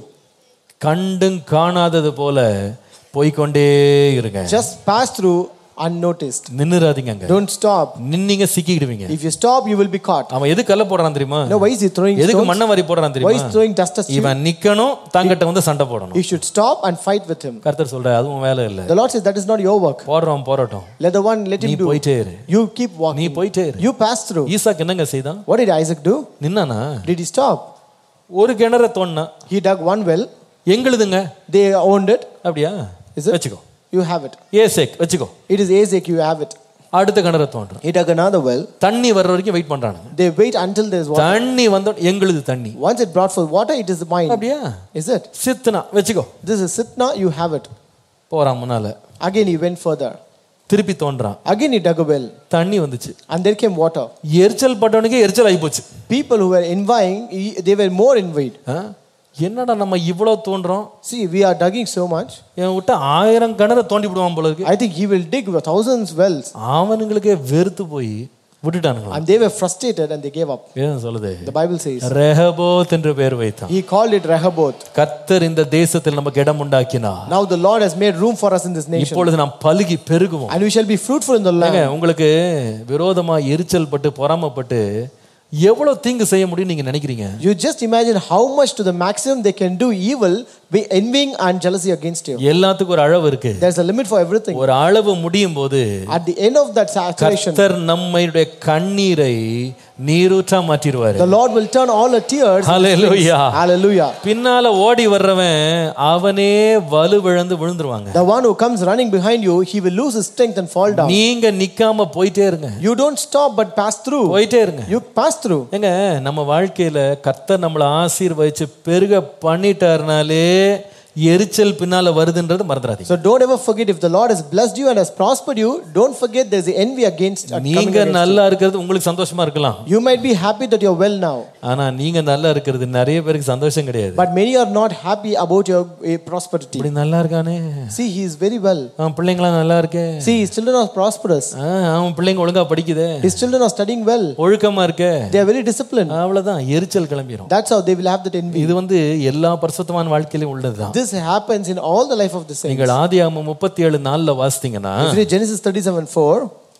Speaker 1: கண்டும் காணாதது போல போய்க்கொண்டே இருங்க
Speaker 2: Just pass through unnoticed.
Speaker 1: நின்னுறாதீங்க அங்க
Speaker 2: Don't stop.
Speaker 1: நின்னீங்க சிக்கிடுவீங்க
Speaker 2: If you stop, you will be caught.
Speaker 1: அவன் எது கல்ல போடுறான் தெரியுமா
Speaker 2: Now, why is he throwing
Speaker 1: எதுக்கு
Speaker 2: stones?
Speaker 1: மண்ணை வாரி போடுறான்
Speaker 2: Why is
Speaker 1: தெரியுமா
Speaker 2: he throwing dust at you?
Speaker 1: இவன் நிக்கணும் தங்கிட்ட வந்து சண்டை போடணும்
Speaker 2: You should stop and fight with him.
Speaker 1: கர்த்தர் சொல்ற அதுவும் வேலை இல்ல
Speaker 2: The Lord says that is not your work.
Speaker 1: போடுறோம் போராட்டம்
Speaker 2: Let the one let
Speaker 1: நீ
Speaker 2: him do.
Speaker 1: போயிட்டே இரு
Speaker 2: You keep
Speaker 1: நீ
Speaker 2: walking.
Speaker 1: போயிட்டே இரு
Speaker 2: You pass through.
Speaker 1: ஈசாக்கு என்னங்க செய்தான்
Speaker 2: What did Isaac do?
Speaker 1: நின்னானா
Speaker 2: Did he stop?
Speaker 1: ஒரு கிணற தோண்டினா
Speaker 2: He dug one well.
Speaker 1: எங்களுதுங்க
Speaker 2: They owned it.
Speaker 1: அப்படியா
Speaker 2: Is it?
Speaker 1: வச்சுக்கோ
Speaker 2: You have it.
Speaker 1: ஏசேக் வச்சுக்கோ
Speaker 2: It is Isaac. You have it.
Speaker 1: அடுத்த கிணற தோன்றும்
Speaker 2: He dug another well.
Speaker 1: தண்ணி வர்ற வரைக்கும் வெயிட் பண்றானுங்க
Speaker 2: They wait until there is water.
Speaker 1: தண்ணி வந்த எங்களுது தண்ணி
Speaker 2: Once it brought forth water, it is mine.
Speaker 1: அப்படியா
Speaker 2: Is it?
Speaker 1: சித்துனா வச்சுக்கோ
Speaker 2: This is Sitna. You have it.
Speaker 1: போறான் முன்னால
Speaker 2: Again, he went further.
Speaker 1: திருப்பி தோன்றான்
Speaker 2: Again, he dug a well.
Speaker 1: தண்ணி வந்துச்சு
Speaker 2: And there came water.
Speaker 1: எரிச்சல் பட்டவனுக்கே எரிச்சல் ஆகி போச்சு
Speaker 2: People who were envying, he- they were more envied.
Speaker 1: ஆ? என்னடா நம்ம இவ்வளவு தோன்றோம்
Speaker 2: See, we are digging so much.
Speaker 1: என் விட்ட ஆயிரம் கிணற தோண்டி விடுவான் போல இருக்கு
Speaker 2: I think he will dig thousands wells.
Speaker 1: அவனுங்களுக்கே வெறுத்து போய் விட்டுட்டானுங்களா
Speaker 2: And they were frustrated and they gave up.
Speaker 1: ஏன் சொல்லுது
Speaker 2: The Bible says.
Speaker 1: ரெஹபோத் என்று பேர் வைத்தான்
Speaker 2: He called it Rehoboth.
Speaker 1: கர்த்தர் இந்த தேசத்தில் நமக்கு இடம் உண்டாக்கினார்
Speaker 2: Now the Lord has made room for us in this nation.
Speaker 1: இப்பொழுது நாம் பலுகி பெருகுவோம்
Speaker 2: And we shall be fruitful in the
Speaker 1: ஏங்க,
Speaker 2: land.
Speaker 1: உங்களுக்கு விரோதமா எரிச்சல் பட்டு பொறாமப்பட்டு எவ்வளவு தீங்கு செய்ய முடியும் நீங்க நினைக்கிறீங்க
Speaker 2: You just imagine how much to the maximum they can do evil, be envying and jealousy against you.
Speaker 1: எல்லாத்துக்கும் ஒரு அளவு இருக்கு
Speaker 2: There's a limit for everything.
Speaker 1: ஒரு அளவு முடியும் போது
Speaker 2: At the end of that saturation,
Speaker 1: கர்த்தர் நம்மளுடைய கண்ணீரை நீரூற்றா மாற்றிடுவாரு
Speaker 2: the Lord will turn all the tears.
Speaker 1: Hallelujah
Speaker 2: Hallelujah.
Speaker 1: பின்னால ஓடி வர்றவன் அவனே வலுவிழந்து விழுந்துருவாங்க
Speaker 2: The one who comes running behind you, he will lose his strength and fall down.
Speaker 1: நீங்க நிக்காம போயிட்டே இருங்க
Speaker 2: You don't stop but pass through.
Speaker 1: போயிட்டே இருங்க
Speaker 2: You pass through.
Speaker 1: ஏங்க நம்ம வாழ்க்கையில கர்த்தர் நம்மளை ஆசீர்வதிச்சு பெருக பண்ணிட்டாருனாலே எரிச்சல் பின்னால வருதுன்றது மறந்துடாதீங்க
Speaker 2: So don't ever forget if the Lord has blessed you and has prospered you, don't forget there's the envy against. uh, coming
Speaker 1: நீங்க
Speaker 2: against
Speaker 1: நல்லா இருக்கிறது உங்களுக்கு சந்தோஷமா இருக்கலாம்
Speaker 2: You might be happy that you're well now,
Speaker 1: ஆனா நீங்க நல்லா இருக்கிறது நிறைய பேருக்கு சந்தோஷம் கிடையாது
Speaker 2: but many are not happy about your uh, prosperity.
Speaker 1: இப்படி நல்லா இருக்கானே
Speaker 2: See, he is very well.
Speaker 1: அவன் பிள்ளைங்களாம் நல்லா இருக்கே
Speaker 2: See, his children are prosperous.
Speaker 1: ஆ, அவன் பிள்ளைங்க ஒழுங்கா படிக்குதே
Speaker 2: His children are studying well.
Speaker 1: ஒழுக்கமா இருக்கே
Speaker 2: They are very disciplined.
Speaker 1: அவ்வளவுதான் எரிச்சல் கிளம்பிரும்
Speaker 2: That's how they will have that envy.
Speaker 1: இது வந்து எல்லா பரிசுத்தமான வாழ்க்கையிலும் உள்ளதுதான்
Speaker 2: This happens in all the life of the saints.
Speaker 1: நீங்கள் ஆதி முப்பத்தி ஏழு நாள்ல வாசித்தீங்கன்னா
Speaker 2: If you read Genesis 37 4,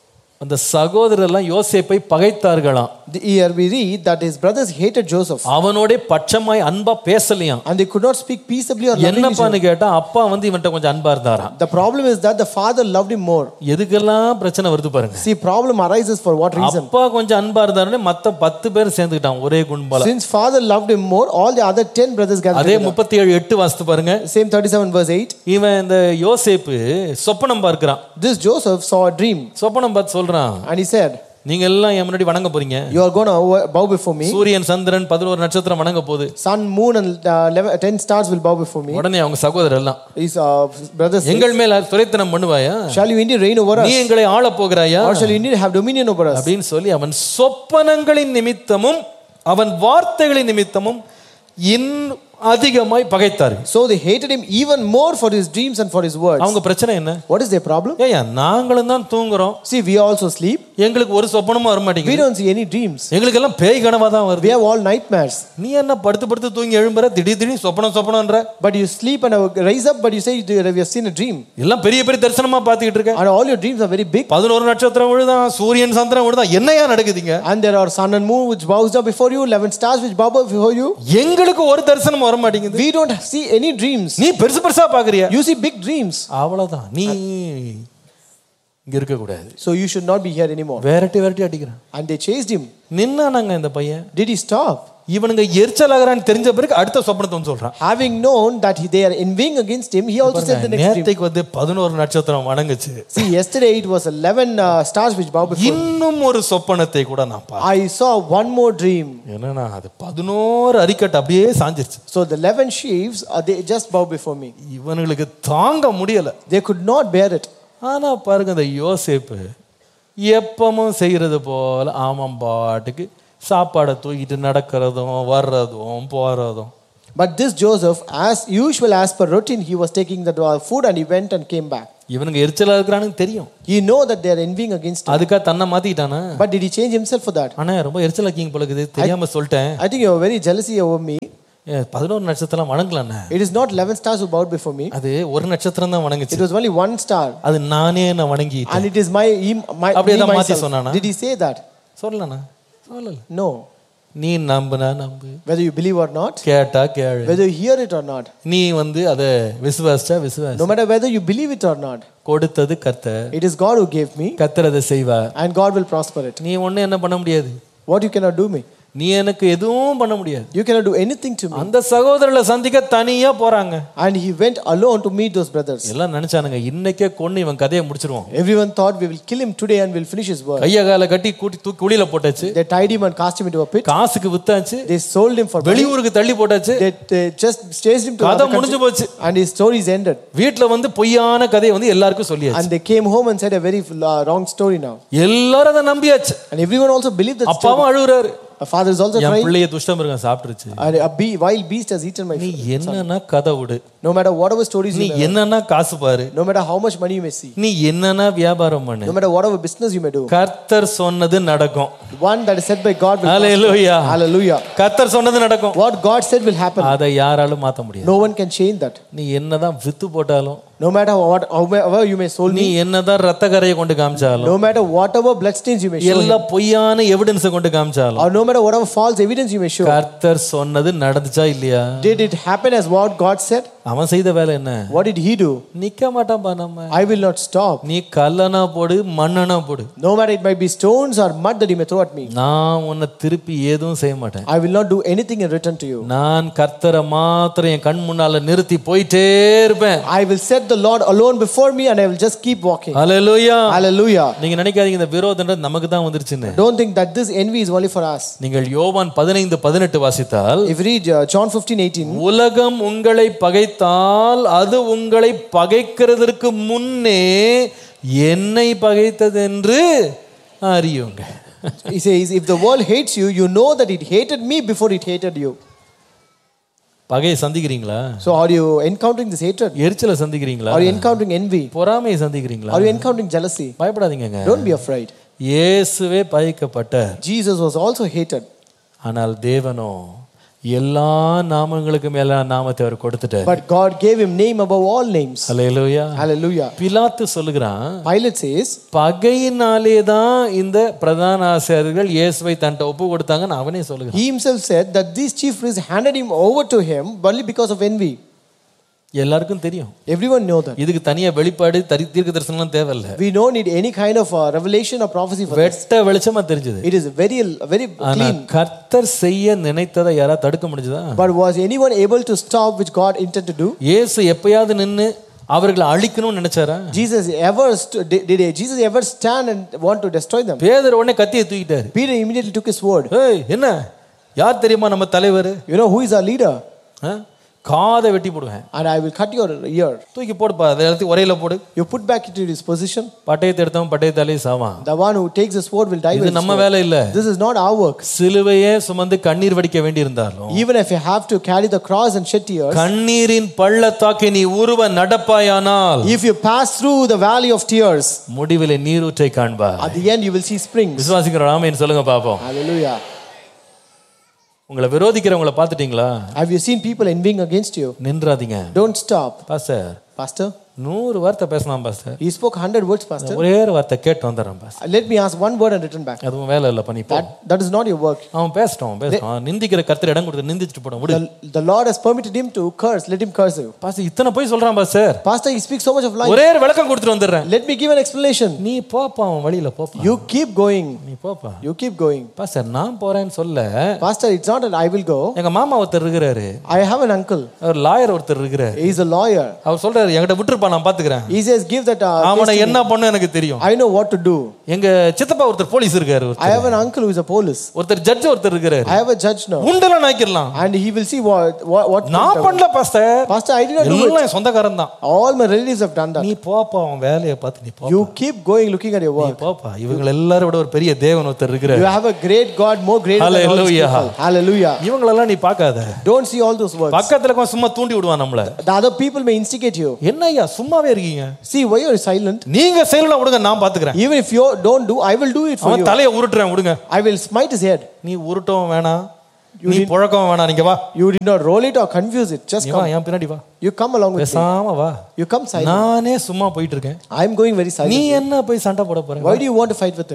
Speaker 1: அந்த சகோதரர் எல்லாம் யோசேப்பை பகைத்தார்களாம்
Speaker 2: The- Here we read that his brothers hated Joseph
Speaker 1: அவனோட பட்சமாய் அன்பா பேசலையாம்
Speaker 2: and they could not speak peaceably or lovingly.
Speaker 1: என்னப்பான்னு கேட்டா அப்பா வந்து இவன்ட்ட கொஞ்சம் அன்பா இருந்தாராம்
Speaker 2: The problem is that the father loved him more.
Speaker 1: எதுக்கெல்லாம் பிரச்சனை வருது பாருங்க
Speaker 2: See, problem arises for what reason?
Speaker 1: அப்பா கொஞ்சம் அன்பா இருந்தாருன்னு மத்த பத்து பேர் சேர்ந்துக்கிட்டான் ஒரே குண்பல
Speaker 2: Since father loved him more, all the other 10 brothers gathered
Speaker 1: அதே
Speaker 2: together.
Speaker 1: முப்பத்தி ஏழு எட்டு வாசித்து பாருங்க
Speaker 2: Same 37 verse 8.
Speaker 1: இவன் இந்த யோசேப்பு சொப்பனம் பார்க்கிறான்
Speaker 2: This Joseph saw a dream
Speaker 1: சொப்பனம் பார்த்து சொல்றான்
Speaker 2: and he said,
Speaker 1: நீங்க எல்லாம் என் முன்னாடி வணங்க போறீங்க
Speaker 2: You are going to bow before me.
Speaker 1: சூரியன் சந்திரன் பதினோரு நட்சத்திரம் வணங்க போகுது
Speaker 2: Sun, moon, and uh, 11, 10 stars will bow before me.
Speaker 1: உடனே அவங்க சகோதரர் எல்லாம்
Speaker 2: His uh, brothers say,
Speaker 1: எங்கள் மேல துரைத்தனம் பண்ணுவாயா
Speaker 2: Shall you indeed reign over
Speaker 1: நீ
Speaker 2: us?
Speaker 1: எங்களை ஆள போகிறாயா
Speaker 2: Or shall you indeed have dominion over us?
Speaker 1: அப்படின்னு சொல்லி அவன் சொப்பனங்களின் நிமித்தமும் அவன் வார்த்தைகளின் நிமித்தமும் இன் அதிகமாய் பகைத்தார்கள்
Speaker 2: So they hated him even more for his dreams and for his words.
Speaker 1: அவங்க பிரச்சனை என்ன
Speaker 2: What is their problem?
Speaker 1: ஏய்யா நாங்களும் தான் தூங்குறோம்
Speaker 2: See, we also sleep.
Speaker 1: எங்களுக்கு ஒரு சொப்பனமும் வர
Speaker 2: We
Speaker 1: மாட்டேங்குது
Speaker 2: don't see any dreams.
Speaker 1: எங்களுக்கு எல்லாம் பேய் கனவா தான்
Speaker 2: We
Speaker 1: வருது
Speaker 2: have all nightmares.
Speaker 1: நீ என்ன படுத்து படுத்து தூங்கி எழும்புற திடீர் திடீர்னு சொப்பனம் சொப்பனம்ன்ற
Speaker 2: But you sleep and uh, rise up, but you say you have seen a dream.
Speaker 1: எல்லாம் பெரிய பெரிய தரிசனமா பார்த்துக்கிட்டு இருக்க
Speaker 2: And all your dreams are very big.
Speaker 1: பதினோரு நட்சத்திரம் விழுதான் சூரியன் சந்திரன் விழுதான் என்னையா நடக்குதுங்க
Speaker 2: And there are sun and moon which bows down before you, 11 stars which bow down before you.
Speaker 1: எங்களுக்கு ஒரு தரிசனம் வர மாட்டேங்குது
Speaker 2: We don't see any dreams.
Speaker 1: நீ பெருசு பெருசா பாக்குறியா
Speaker 2: You see big dreams.
Speaker 1: அவ்வளவுதான் நீ இங்க இருக்க கூடாது
Speaker 2: So you should not be here anymore.
Speaker 1: விரட்டி விரட்டி அடிக்கிறான்
Speaker 2: And they chased him.
Speaker 1: நின்னானாங்க இந்த பையன்
Speaker 2: Did he stop?
Speaker 1: இவனுங்க எரிச்சல் ஆகிறான்னு தெரிஞ்ச பிறகு அடுத்த சொப்பனத்தை வந்து சொல்றான்
Speaker 2: Having known that he, they are envying against him, he also said the next dream.
Speaker 1: நேரத்தைக்கு வந்து பதினோரு நட்சத்திரம் வணங்குச்சு
Speaker 2: See, yesterday it was 11 uh, stars which bow before.
Speaker 1: இன்னும் ஒரு சொப்பனத்தை கூட நான் பார்த்தேன்
Speaker 2: I saw one more dream.
Speaker 1: என்னன்னா அது பதினோரு அரிக்கட்டு அப்படியே சாஞ்சிருச்சு
Speaker 2: So the 11 sheaves, uh, they just bow before me.
Speaker 1: இவனுங்களுக்கு தாங்க முடியல
Speaker 2: They could not bear it.
Speaker 1: ஆனா பாருங்க இந்த யோசேப்பு எப்பவும் செய்யறது போல ஆமாம் பாட்டுக்கு சாப்பாடை தூக்கிட்டு நடக்கிறதும் வர்றதும் போறதும்
Speaker 2: But this Joseph, as usual, as per routine, he was taking the uh, food and he went and came back.
Speaker 1: இவனுங்க எரிச்சலா இருக்கிறானுங்க தெரியும்
Speaker 2: He know that they are envying against him.
Speaker 1: அதுக்காக தன்னை மாத்திக்கிட்டானா
Speaker 2: But did he change himself for that?
Speaker 1: ஆனா ரொம்ப எரிச்சல் ஆக்கிங்க பழகுது தெரியாம சொல்லிட்டேன்
Speaker 2: I think you are very jealousy over me.
Speaker 1: ஏ, பதினோரு நட்சத்திரம் வணங்கலாண்ணே
Speaker 2: It is not 11 stars who bowed before me.
Speaker 1: அது ஒரு நட்சத்திரம் தான் வணங்குச்சு
Speaker 2: It was only one star.
Speaker 1: அது நானே நான் வணங்கி
Speaker 2: And it is my, he- my
Speaker 1: அப்படியே
Speaker 2: me
Speaker 1: தான் மாத்தி
Speaker 2: myself.
Speaker 1: சொன்னானா?
Speaker 2: Did he say that?
Speaker 1: சொல்லலண்ணா சொல்லல
Speaker 2: No.
Speaker 1: நீ நம்புனா நம்பு
Speaker 2: Whether you believe or not,
Speaker 1: கேட்டா கேளு
Speaker 2: whether you hear it or not,
Speaker 1: நீ வந்து அதை விசுவாசிச்சா விசுவாசி
Speaker 2: no matter whether you believe it or not,
Speaker 1: கொடுத்தது கர்த்தர்
Speaker 2: it is God who gave me
Speaker 1: கர்த்தர் அதை செய்வார்
Speaker 2: and God will prosper it.
Speaker 1: நீ ஒண்ணு என்ன பண்ண முடியாது
Speaker 2: What you cannot do me?
Speaker 1: நீ எனக்கு எதுவும் பண்ண முடியாது
Speaker 2: You cannot do anything to me.
Speaker 1: அந்த சகோதரர்களை சந்திக்க தனியா போறாங்க
Speaker 2: And he went alone to meet those brothers.
Speaker 1: எல்லாம் நினைச்சானுங்க இன்னைக்கே கொன்னு இவன் கதையை முடிச்சிருவோம்
Speaker 2: Everyone thought we will kill him today and we'll finish his work.
Speaker 1: கைய கால கட்டி கூட்டி தூக்கி குழியில போட்டாச்சு
Speaker 2: They tied him and cast him into a pit.
Speaker 1: காசுக்கு வித்தாச்சு
Speaker 2: They sold him for money.
Speaker 1: வெளியூருக்கு தள்ளி போட்டாச்சு
Speaker 2: They, they just chased him to
Speaker 1: கதை
Speaker 2: another
Speaker 1: முடிஞ்சு
Speaker 2: country.
Speaker 1: போச்சு
Speaker 2: And his story is ended.
Speaker 1: வீட்டுல வந்து பொய்யான கதையை வந்து எல்லாருக்கும் சொல்லியாச்சு
Speaker 2: And they came home and said a very uh, wrong story now.
Speaker 1: எல்லாரும் அதை நம்பியாச்சு
Speaker 2: And everyone also believed that story.
Speaker 1: அப்பாவும் அழுகுறாரு
Speaker 2: A father is also
Speaker 1: N
Speaker 2: crying.
Speaker 1: பிள்ளைய துஷ்டம் இருக்கான் சாப்பிட்டுருச்சு
Speaker 2: And a bee, wild beast has eaten my
Speaker 1: நீ
Speaker 2: food.
Speaker 1: என்னன்னா கதை விடு
Speaker 2: No matter whatever stories
Speaker 1: நீ
Speaker 2: you may
Speaker 1: என்னன்னா காசு பாரு
Speaker 2: no matter how much money you may see,
Speaker 1: நீ என்னன்னா வியாபாரம் பண்ணு
Speaker 2: no matter whatever business you may do,
Speaker 1: கர்த்தர் சொன்னது நடக்கும்
Speaker 2: one that is said by God will
Speaker 1: hallelujah
Speaker 2: Hallelujah.
Speaker 1: கர்த்தர் சொன்னது நடக்கும்
Speaker 2: What God said will happen.
Speaker 1: அதை யாராலும் மாத்த முடியாது
Speaker 2: No one can change that.
Speaker 1: நீ என்னதான் வித்து போட்டாலும்
Speaker 2: No matter what, however you may sold
Speaker 1: நீ
Speaker 2: me,
Speaker 1: என்னதான் ரத்த கரையை கொண்டு காமிச்சாலும்
Speaker 2: no matter whatever bloodstains you may show,
Speaker 1: எல்லா பொய்யான எவிடன்ஸை கொண்டு காமிச்சாலும்
Speaker 2: or no matter whatever false evidence you may show,
Speaker 1: கர்த்தர் சொன்னது நடந்துச்சா இல்லையா
Speaker 2: did it happen as what God said?
Speaker 1: அவன் செய்த வேலை என்ன
Speaker 2: What did he do?
Speaker 1: நிக்க மாட்டான்பா நம்ம
Speaker 2: I will not stop.
Speaker 1: நீ கல்லனா போடு மண்ணனா போடு
Speaker 2: No matter it might be stones or mud that you may throw at me,
Speaker 1: நான் உன்னை திருப்பி எதுவும் செய்ய மாட்டேன்
Speaker 2: I will not do anything in return to you.
Speaker 1: நான் கர்த்தரை மாத்திரம் என் கண் முன்னால நிறுத்தி போயிட்டே இருப்பேன்
Speaker 2: I will set the Lord alone before me and I will just keep walking.
Speaker 1: Hallelujah
Speaker 2: Hallelujah.
Speaker 1: நீங்க நினைக்காதீங்க இந்த விரோதன்றது நமக்கு தான் வந்துருச்சுன்னு
Speaker 2: Don't think that this envy is only for us.
Speaker 1: நீங்கள் யோவான் பதினைந்து பதினெட்டு வாசித்தால்
Speaker 2: If you read uh, John 15 18,
Speaker 1: உலகம் உங்களை பகைத்தால் அது உங்களை பகைக்கிறதற்கு முன்னே என்னை பகைத்ததென்று அறியுங்க
Speaker 2: he says, If the world hates you, you know that it hated me before it hated you.
Speaker 1: பகையை சந்திக்கிறீங்களா
Speaker 2: So are you encountering this hatred?
Speaker 1: எரிச்சலை சந்திக்கிறீங்களா
Speaker 2: Are you encountering envy?
Speaker 1: பொறாமையை சந்திக்கிறீங்களா
Speaker 2: Are you encountering jealousy?
Speaker 1: பயப்படாதீங்கங்க
Speaker 2: Don't be afraid.
Speaker 1: இயேசுவே பகைக்கப்பட்ட
Speaker 2: Jesus was also hated.
Speaker 1: ஆனால் தேவனோ எல்லா நாமங்களுக்கு மேல நாமத்தை அவர் கொடுத்துட்டார்
Speaker 2: But God gave him name above all names.
Speaker 1: Hallelujah
Speaker 2: Hallelujah.
Speaker 1: பிலாத்து சொல்லுகிறான்
Speaker 2: Pilate says,
Speaker 1: பகையினாலே தான் இந்த பிரதான ஆசிரியர்கள் இயேசுவை தன்ட்ட ஒப்பு கொடுத்தாங்கன்னு அவனே சொல்லுகிறான்
Speaker 2: he himself said that these chief priests handed him over to him only because of envy.
Speaker 1: எல்லாருக்கும் தெரியும்
Speaker 2: Everyone know that.
Speaker 1: இதுக்கு தனியா வெளிப்பாடு தரி தீர்க்க தரிசனம் தேவையில்ல
Speaker 2: We don't need any kind of uh, revelation or prophecy for this.
Speaker 1: வெட்ட வெளிச்சமா தெரிஞ்சது
Speaker 2: It is very, very
Speaker 1: ஆனா
Speaker 2: clean.
Speaker 1: கர்த்தர் செய்ய நினைத்ததை யாரா தடுக்க முடிஞ்சதா
Speaker 2: But was anyone able to stop which God intended to do?
Speaker 1: இயேசு எப்பயாவது நின்னு அவர்களை அழிக்கணும்னு நினைச்சாரா
Speaker 2: Jesus ever st- did, did Jesus ever stand and want to destroy them?
Speaker 1: Peter உடனே கத்தியை தூக்கிட்டாரு
Speaker 2: Peter immediately took his sword.
Speaker 1: ஏய் என்ன யார் தெரியுமா நம்ம தலைவர்
Speaker 2: You know who is our leader?
Speaker 1: காதை வெட்டி போடுவேன்
Speaker 2: And I will cut your ear.
Speaker 1: தூக்கி போடுப்பா அதை எல்லாத்தையும் ஒரையில போடு
Speaker 2: You put back into his position.
Speaker 1: பட்டயத்தை எடுத்தவன் பட்டயத்தாலே சாவான்
Speaker 2: The one who takes the sword will die
Speaker 1: இது
Speaker 2: with his
Speaker 1: நம்ம
Speaker 2: sword.
Speaker 1: வேலை இல்ல
Speaker 2: This is not our work.
Speaker 1: சிலுவையே சுமந்து கண்ணீர் வடிக்க வேண்டியிருந்தாலும்
Speaker 2: Even if you have to carry the cross and shed tears,
Speaker 1: கண்ணீரின் பள்ளத்தாக்கை நீ உருவ நடப்பாயானால்
Speaker 2: if you pass through the valley of tears,
Speaker 1: முடிவிலே நீரூற்றை காண்பார்
Speaker 2: at the end you will see springs.
Speaker 1: விசுவாசிக்கிற ராமன் சொல்லுங்க பாப்போம்
Speaker 2: Hallelujah.
Speaker 1: உங்களை விரோதிக்கிறவங்கள பார்த்துட்டீங்களா
Speaker 2: Have you seen people envying against you?
Speaker 1: நின்றாதீங்க
Speaker 2: Don't stop.
Speaker 1: பாஸ்டர்
Speaker 2: Pastor,
Speaker 1: நூறு வார்த்தை பேசலாம் pastor
Speaker 2: he spoke 100 words, Pastor.
Speaker 1: ஒரே ஒரு வார்த்தை கேட்டு வந்துடுறேன் pastor
Speaker 2: Let me ask one word and return back.
Speaker 1: அதுவும் வேலை இல்லை பண்ணி போ
Speaker 2: That, that is not your work.
Speaker 1: அவன் பேசிட்டான் அவன் பேசிட்டான் நிந்திக்கிற கர்த்தர் இடம் கொடுத்து நிந்திச்சுட்டு போடும் விடு
Speaker 2: The, the Lord has permitted him to curse. Let him curse you.
Speaker 1: Pastor இத்தனை போய் சொல்றான் pastor
Speaker 2: Pastor, he speaks so much of lies.
Speaker 1: ஒரே ஒரு விளக்கம் கொடுத்துட்டு வந்துடுறேன்
Speaker 2: Let me give an explanation.
Speaker 1: நீ போப்பா அவன் வழியில போப்பா
Speaker 2: You keep going.
Speaker 1: நீ போப்பா
Speaker 2: You keep going.
Speaker 1: பாஸ்டர் நான் போறேன்னு சொல்ல
Speaker 2: Pastor, it's not that I will go.
Speaker 1: எங்க மாமா ஒருத்தர் இருக்கிறாரு
Speaker 2: I have an uncle.
Speaker 1: அவர் லாயர் ஒருத்தர் இருக்கிறாரு
Speaker 2: He is a lawyer.
Speaker 1: அவர் சொல்றாரு என்கிட்ட விட்டுருப்பா நான் பாத்துக்கிறேன்
Speaker 2: He says, give that. Uh,
Speaker 1: அவனை என்ன பண்ண எனக்கு தெரியும்
Speaker 2: I know what to do.
Speaker 1: எங்க சித்தப்பா ஒருத்தர் போலீஸ் இருக்காரு
Speaker 2: I
Speaker 1: ஒருத்தர்.
Speaker 2: have an uncle who is a police.
Speaker 1: ஒருத்தர் ஜட்ஜ் ஒருத்தர் இருக்காரு
Speaker 2: I have a judge now.
Speaker 1: உண்டெல்லாம் நாய்க்கிடலாம்
Speaker 2: And he will see what. what, what
Speaker 1: நான் பண்ணல pastor
Speaker 2: Pastor, I did not do it.
Speaker 1: எல்லாம் என் சொந்தக்காரன் தான்
Speaker 2: All my relatives have done that.
Speaker 1: நீ போப்பா அவன் வேலையை பார்த்து நீ போ
Speaker 2: You keep going looking at your
Speaker 1: நீ
Speaker 2: work.
Speaker 1: போப்பா இவங்க எல்லாரும் விட ஒரு பெரிய தேவன் ஒருத்தர்
Speaker 2: You
Speaker 1: இருக்கிறாரு
Speaker 2: have a great God, more great than all these
Speaker 1: Hallelujah.
Speaker 2: people. Hallelujah.
Speaker 1: இவங்களெல்லாம் நீ பார்க்காத
Speaker 2: Don't see all those works.
Speaker 1: பக்கத்துல கொஞ்சம் சும்மா தூண்டி விடுவான் நம்மள
Speaker 2: The other people may instigate you.
Speaker 1: என்ன ஐயா சும்மாவே இருக்கீங்க
Speaker 2: See, why you are silent?
Speaker 1: நீங்க செய்யலாம் விடுங்க நான் பாத்துக்கிறேன்
Speaker 2: Even if you don't do, I will do it for
Speaker 1: அவன்
Speaker 2: you.
Speaker 1: தலையை உருட்டுறேன் விடுங்க
Speaker 2: I will smite his head.
Speaker 1: நீ உருட்டவும் வேணாம் நீ புழக்கவும் வேணாம் நீங்க வா
Speaker 2: You did not roll it or confuse it. Just
Speaker 1: நீ வா
Speaker 2: come.
Speaker 1: என் பின்னாடி வா
Speaker 2: You come along with me.
Speaker 1: பேசாம வா
Speaker 2: You come silent.
Speaker 1: நானே சும்மா போயிட்டு இருக்கேன்
Speaker 2: I am going very
Speaker 1: நீ
Speaker 2: silent.
Speaker 1: என்ன போய் சண்டை போட போற
Speaker 2: Why do you want to fight with him?